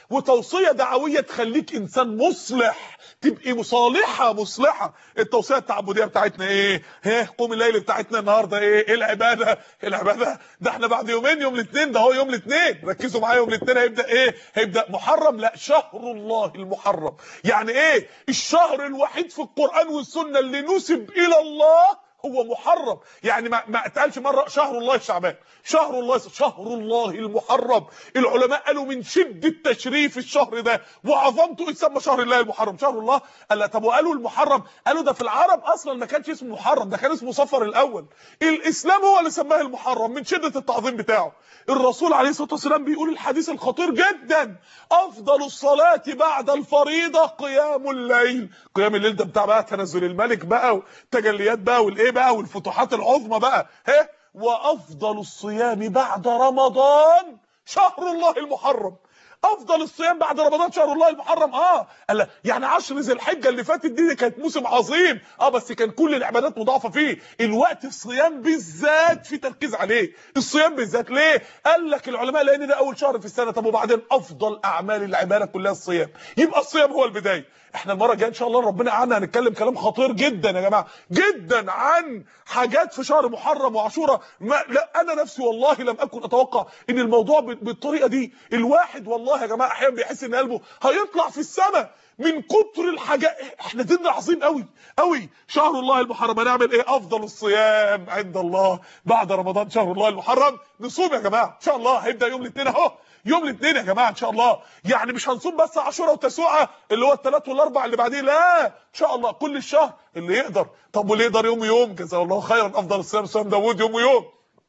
وتوصيه دعويه تخليك انسان مصلح تبقي مصالحه مصلحه التوصيه التعبديه بتاعتنا ايه ها قوم الليل بتاعتنا النهارده ايه ايه العباده العباده ده احنا بعد يومين يوم الاثنين ده هو يوم الاثنين ركزوا معايا يوم الاثنين هيبدا ايه هيبدا محرم لا شهر الله المحرم يعني ايه الشهر الوحيد في القران والسنه اللي نسب الى الله هو محرم يعني ما ما اتقالش مره شهر الله شعبان شهر الله شهر الله المحرم العلماء قالوا من شده تشريف الشهر ده وعظمته يسمى شهر الله المحرم شهر الله قال لا طب وقالوا المحرم قالوا ده في العرب اصلا ما كانش اسمه محرم ده كان اسمه صفر الاول الاسلام هو اللي سماه المحرم من شده التعظيم بتاعه الرسول عليه الصلاه والسلام بيقول الحديث الخطير جدا افضل الصلاه بعد الفريضه قيام الليل قيام الليل ده بتاع بقى تنزل الملك بقى وتجليات بقى والايه بقى والفتوحات العظمى بقى ها وافضل الصيام بعد رمضان شهر الله المحرم افضل الصيام بعد رمضان شهر الله المحرم اه قال يعني عشر ذي الحجه اللي فاتت دي كانت موسم عظيم اه بس كان كل العبادات مضاعفه فيه الوقت الصيام بالذات في تركيز عليه الصيام بالذات ليه قال لك العلماء لان ده اول شهر في السنه طب وبعدين افضل اعمال العباده كلها الصيام يبقى الصيام هو البدايه احنا المره الجايه ان شاء الله ربنا قعدنا هنتكلم كلام خطير جدا يا جماعه جدا عن حاجات في شهر محرم وعاشوراء ما لا انا نفسي والله لم اكن اتوقع ان الموضوع بالطريقه دي الواحد والله يا جماعه احيانا بيحس ان قلبه هيطلع في السماء من كتر الحاجات احنا ديننا عظيم قوي قوي شهر الله المحرم هنعمل ايه افضل الصيام عند الله بعد رمضان شهر الله المحرم نصوم يا جماعه ان شاء الله هيبدا يوم الاثنين اهو يوم الاثنين يا جماعه ان شاء الله يعني مش هنصوم بس عاشوراء وتسوعه اللي هو الثلاث والاربع اللي بعديه لا ان شاء الله كل الشهر اللي يقدر طب واللي يقدر يوم يوم جزاه الله خيرا افضل الصيام صيام داوود يوم ويوم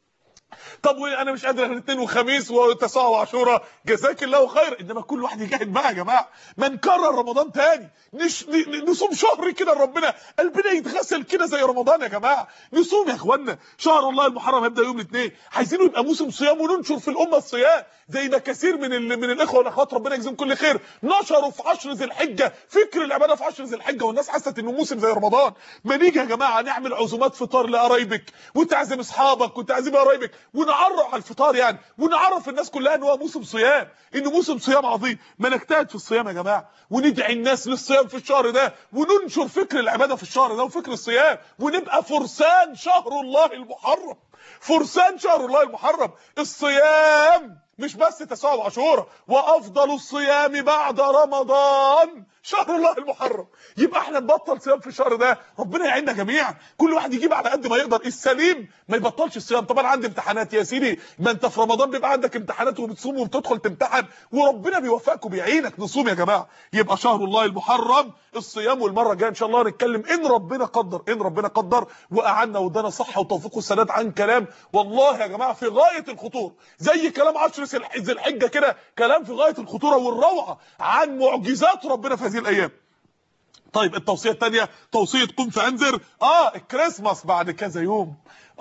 طب وانا مش قادر الاثنين وخميس وتسعة وعاشوراء جزاك الله خير انما كل واحد يجاهد بقى يا جماعه ما نكرر رمضان تاني نش... نصوم شهر كده ربنا قلبنا يتغسل كده زي رمضان يا جماعه نصوم يا اخوانا شهر الله المحرم هيبدا يوم الاثنين عايزينه يبقى موسم صيام وننشر في الامه الصيام زي ما كثير من ال... من الاخوه والاخوات ربنا يجزيهم كل خير نشروا في عشر ذي الحجه فكر العباده في عشر ذي الحجه والناس حست انه موسم زي رمضان ما نيجي يا جماعه نعمل عزومات فطار لقرايبك وتعزم اصحابك وتعزم قرايبك ونعرف على الفطار يعني ونعرف الناس كلها ان هو موسم صيام انه موسم صيام عظيم ما نجتهد في الصيام يا جماعه وندعي الناس للصيام في الشهر ده وننشر فكر العباده في الشهر ده وفكر الصيام ونبقى فرسان شهر الله المحرم فرسان شهر الله المحرم الصيام مش بس تسوع وعاشوراء وافضل الصيام بعد رمضان شهر الله المحرم يبقى احنا نبطل صيام في الشهر ده ربنا يعيننا جميعا كل واحد يجيب على قد ما يقدر السليم ما يبطلش الصيام طبعا عندي امتحانات يا سيدي ما انت في رمضان بيبقى عندك امتحانات وبتصوم وبتدخل تمتحن وربنا بيوفقك وبيعينك نصوم يا جماعه يبقى شهر الله المحرم الصيام والمره الجايه ان شاء الله نتكلم ان ربنا قدر ان ربنا قدر واعنا وادانا صحه وتوفيق والسداد عن كلام والله يا جماعه في غايه الخطوره زي كلام عشر ذي الحجه كده كلام في غايه الخطوره والروعه عن معجزات ربنا في هذه الايام طيب التوصيه الثانيه توصيه قم فانذر اه الكريسماس بعد كذا يوم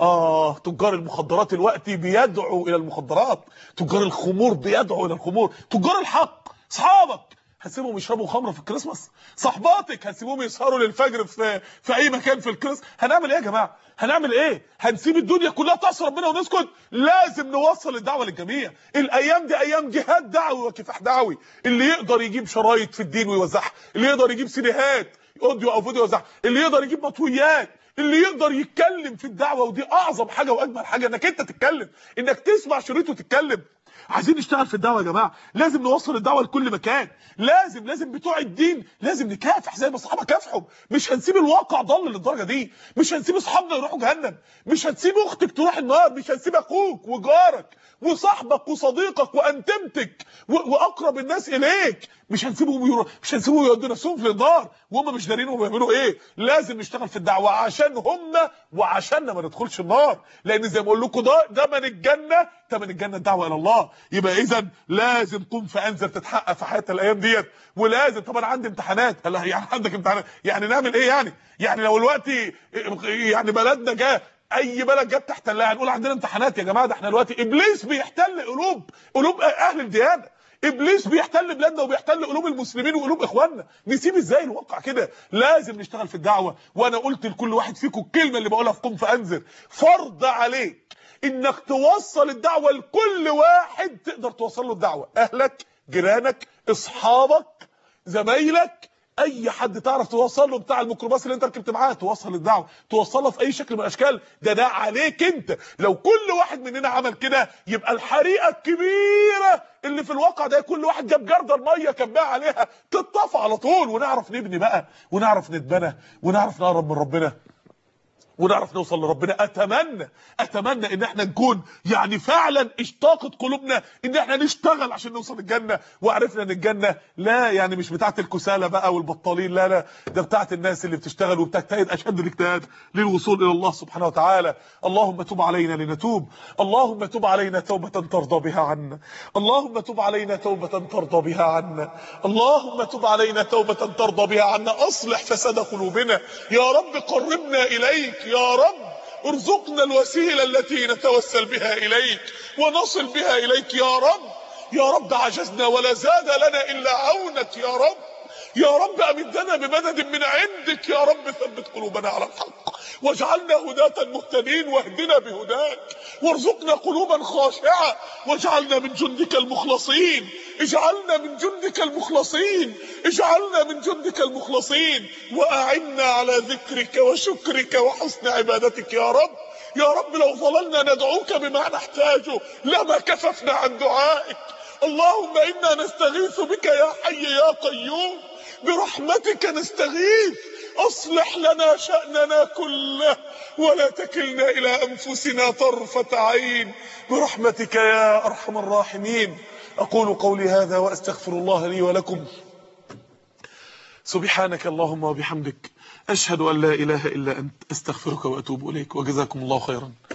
اه تجار المخدرات الوقت بيدعوا الى المخدرات تجار الخمور بيدعوا الى الخمور تجار الحق اصحابك هتسيبهم يشربوا خمره في الكريسماس صحباتك هتسيبهم يسهروا للفجر في في اي مكان في الكريسماس هنعمل ايه يا جماعه هنعمل ايه هنسيب الدنيا كلها تعصي ربنا ونسكت لازم نوصل الدعوه للجميع الايام دي ايام جهاد دعوي وكفاح دعوي اللي يقدر يجيب شرايط في الدين ويوزعها اللي يقدر يجيب سيديهات اوديو او فيديو يوزعها اللي يقدر يجيب مطويات اللي يقدر يتكلم في الدعوه ودي اعظم حاجه واجمل حاجه انك انت تتكلم انك تسمع شريط وتتكلم عايزين نشتغل في الدعوه يا جماعه لازم نوصل الدعوه لكل مكان لازم لازم بتوع الدين لازم نكافح زي ما الصحابه كافحوا مش هنسيب الواقع ضل للدرجه دي مش هنسيب اصحابنا يروحوا جهنم مش هنسيب اختك تروح النار مش هنسيب اخوك وجارك وصاحبك وصديقك وانتمتك واقرب الناس اليك مش هنسيبهم يرو... مش هنسيبهم يودوا نفسهم في النار وهم مش دارين هم بيعملوا ايه لازم نشتغل في الدعوه عشان هم وعشاننا ما ندخلش النار لان زي ما اقول لكم ده ده من الجنه ده من الجنه الدعوه الى الله يبقى اذا لازم قم فانذر تتحقق في حياه الايام ديت ولازم طبعا عندي امتحانات هلا يعني عندك امتحانات يعني نعمل ايه يعني يعني لو دلوقتي يعني بلدنا جه اي بلد جت تحتلها هنقول عندنا امتحانات يا جماعه ده احنا دلوقتي ابليس بيحتل قلوب قلوب اهل الديانه ابليس بيحتل بلادنا وبيحتل قلوب المسلمين وقلوب اخواننا نسيب ازاي الواقع كده لازم نشتغل في الدعوه وانا قلت لكل واحد فيكم الكلمه اللي بقولها في قم فانذر فرض عليك انك توصل الدعوه لكل واحد تقدر توصل له الدعوه اهلك جيرانك اصحابك زمايلك اي حد تعرف توصل له بتاع الميكروباص اللي انت ركبت معاه توصل الدعوه توصلها في اي شكل من الاشكال ده ده عليك انت لو كل واحد مننا عمل كده يبقى الحريقه الكبيره اللي في الواقع ده كل واحد جاب جرده الميه كبها عليها تطفى على طول ونعرف نبني بقى ونعرف نتبنى ونعرف نقرب من ربنا ونعرف نوصل لربنا اتمنى اتمنى ان احنا نكون يعني فعلا اشتاقت قلوبنا ان احنا نشتغل عشان نوصل الجنه وعرفنا ان الجنه لا يعني مش بتاعه الكسالى بقى والبطالين لا لا ده بتاعه الناس اللي بتشتغل وبتجتهد اشد الاجتهاد للوصول الى الله سبحانه وتعالى اللهم تب علينا لنتوب اللهم تب علينا توبه ترضى بها عنا اللهم تب علينا توبه ترضى بها عنا اللهم تب علينا توبه ترضى بها عنا اصلح فساد قلوبنا يا رب قربنا اليك يا رب ارزقنا الوسيله التي نتوسل بها اليك ونصل بها اليك يا رب يا رب عجزنا ولا زاد لنا الا عونك يا رب يا رب امدنا بمدد من عندك يا رب ثبت قلوبنا على الحق واجعلنا هداة مهتدين واهدنا بهداك وارزقنا قلوبا خاشعة واجعلنا من جندك المخلصين اجعلنا من جندك المخلصين اجعلنا من جندك المخلصين واعنا على ذكرك وشكرك وحسن عبادتك يا رب يا رب لو ظللنا ندعوك بما نحتاجه لما كففنا عن دعائك اللهم انا نستغيث بك يا حي يا قيوم برحمتك نستغيث اصلح لنا شأننا كله ولا تكلنا الى انفسنا طرفة عين برحمتك يا ارحم الراحمين اقول قولي هذا واستغفر الله لي ولكم سبحانك اللهم وبحمدك اشهد ان لا اله الا انت استغفرك واتوب اليك وجزاكم الله خيرا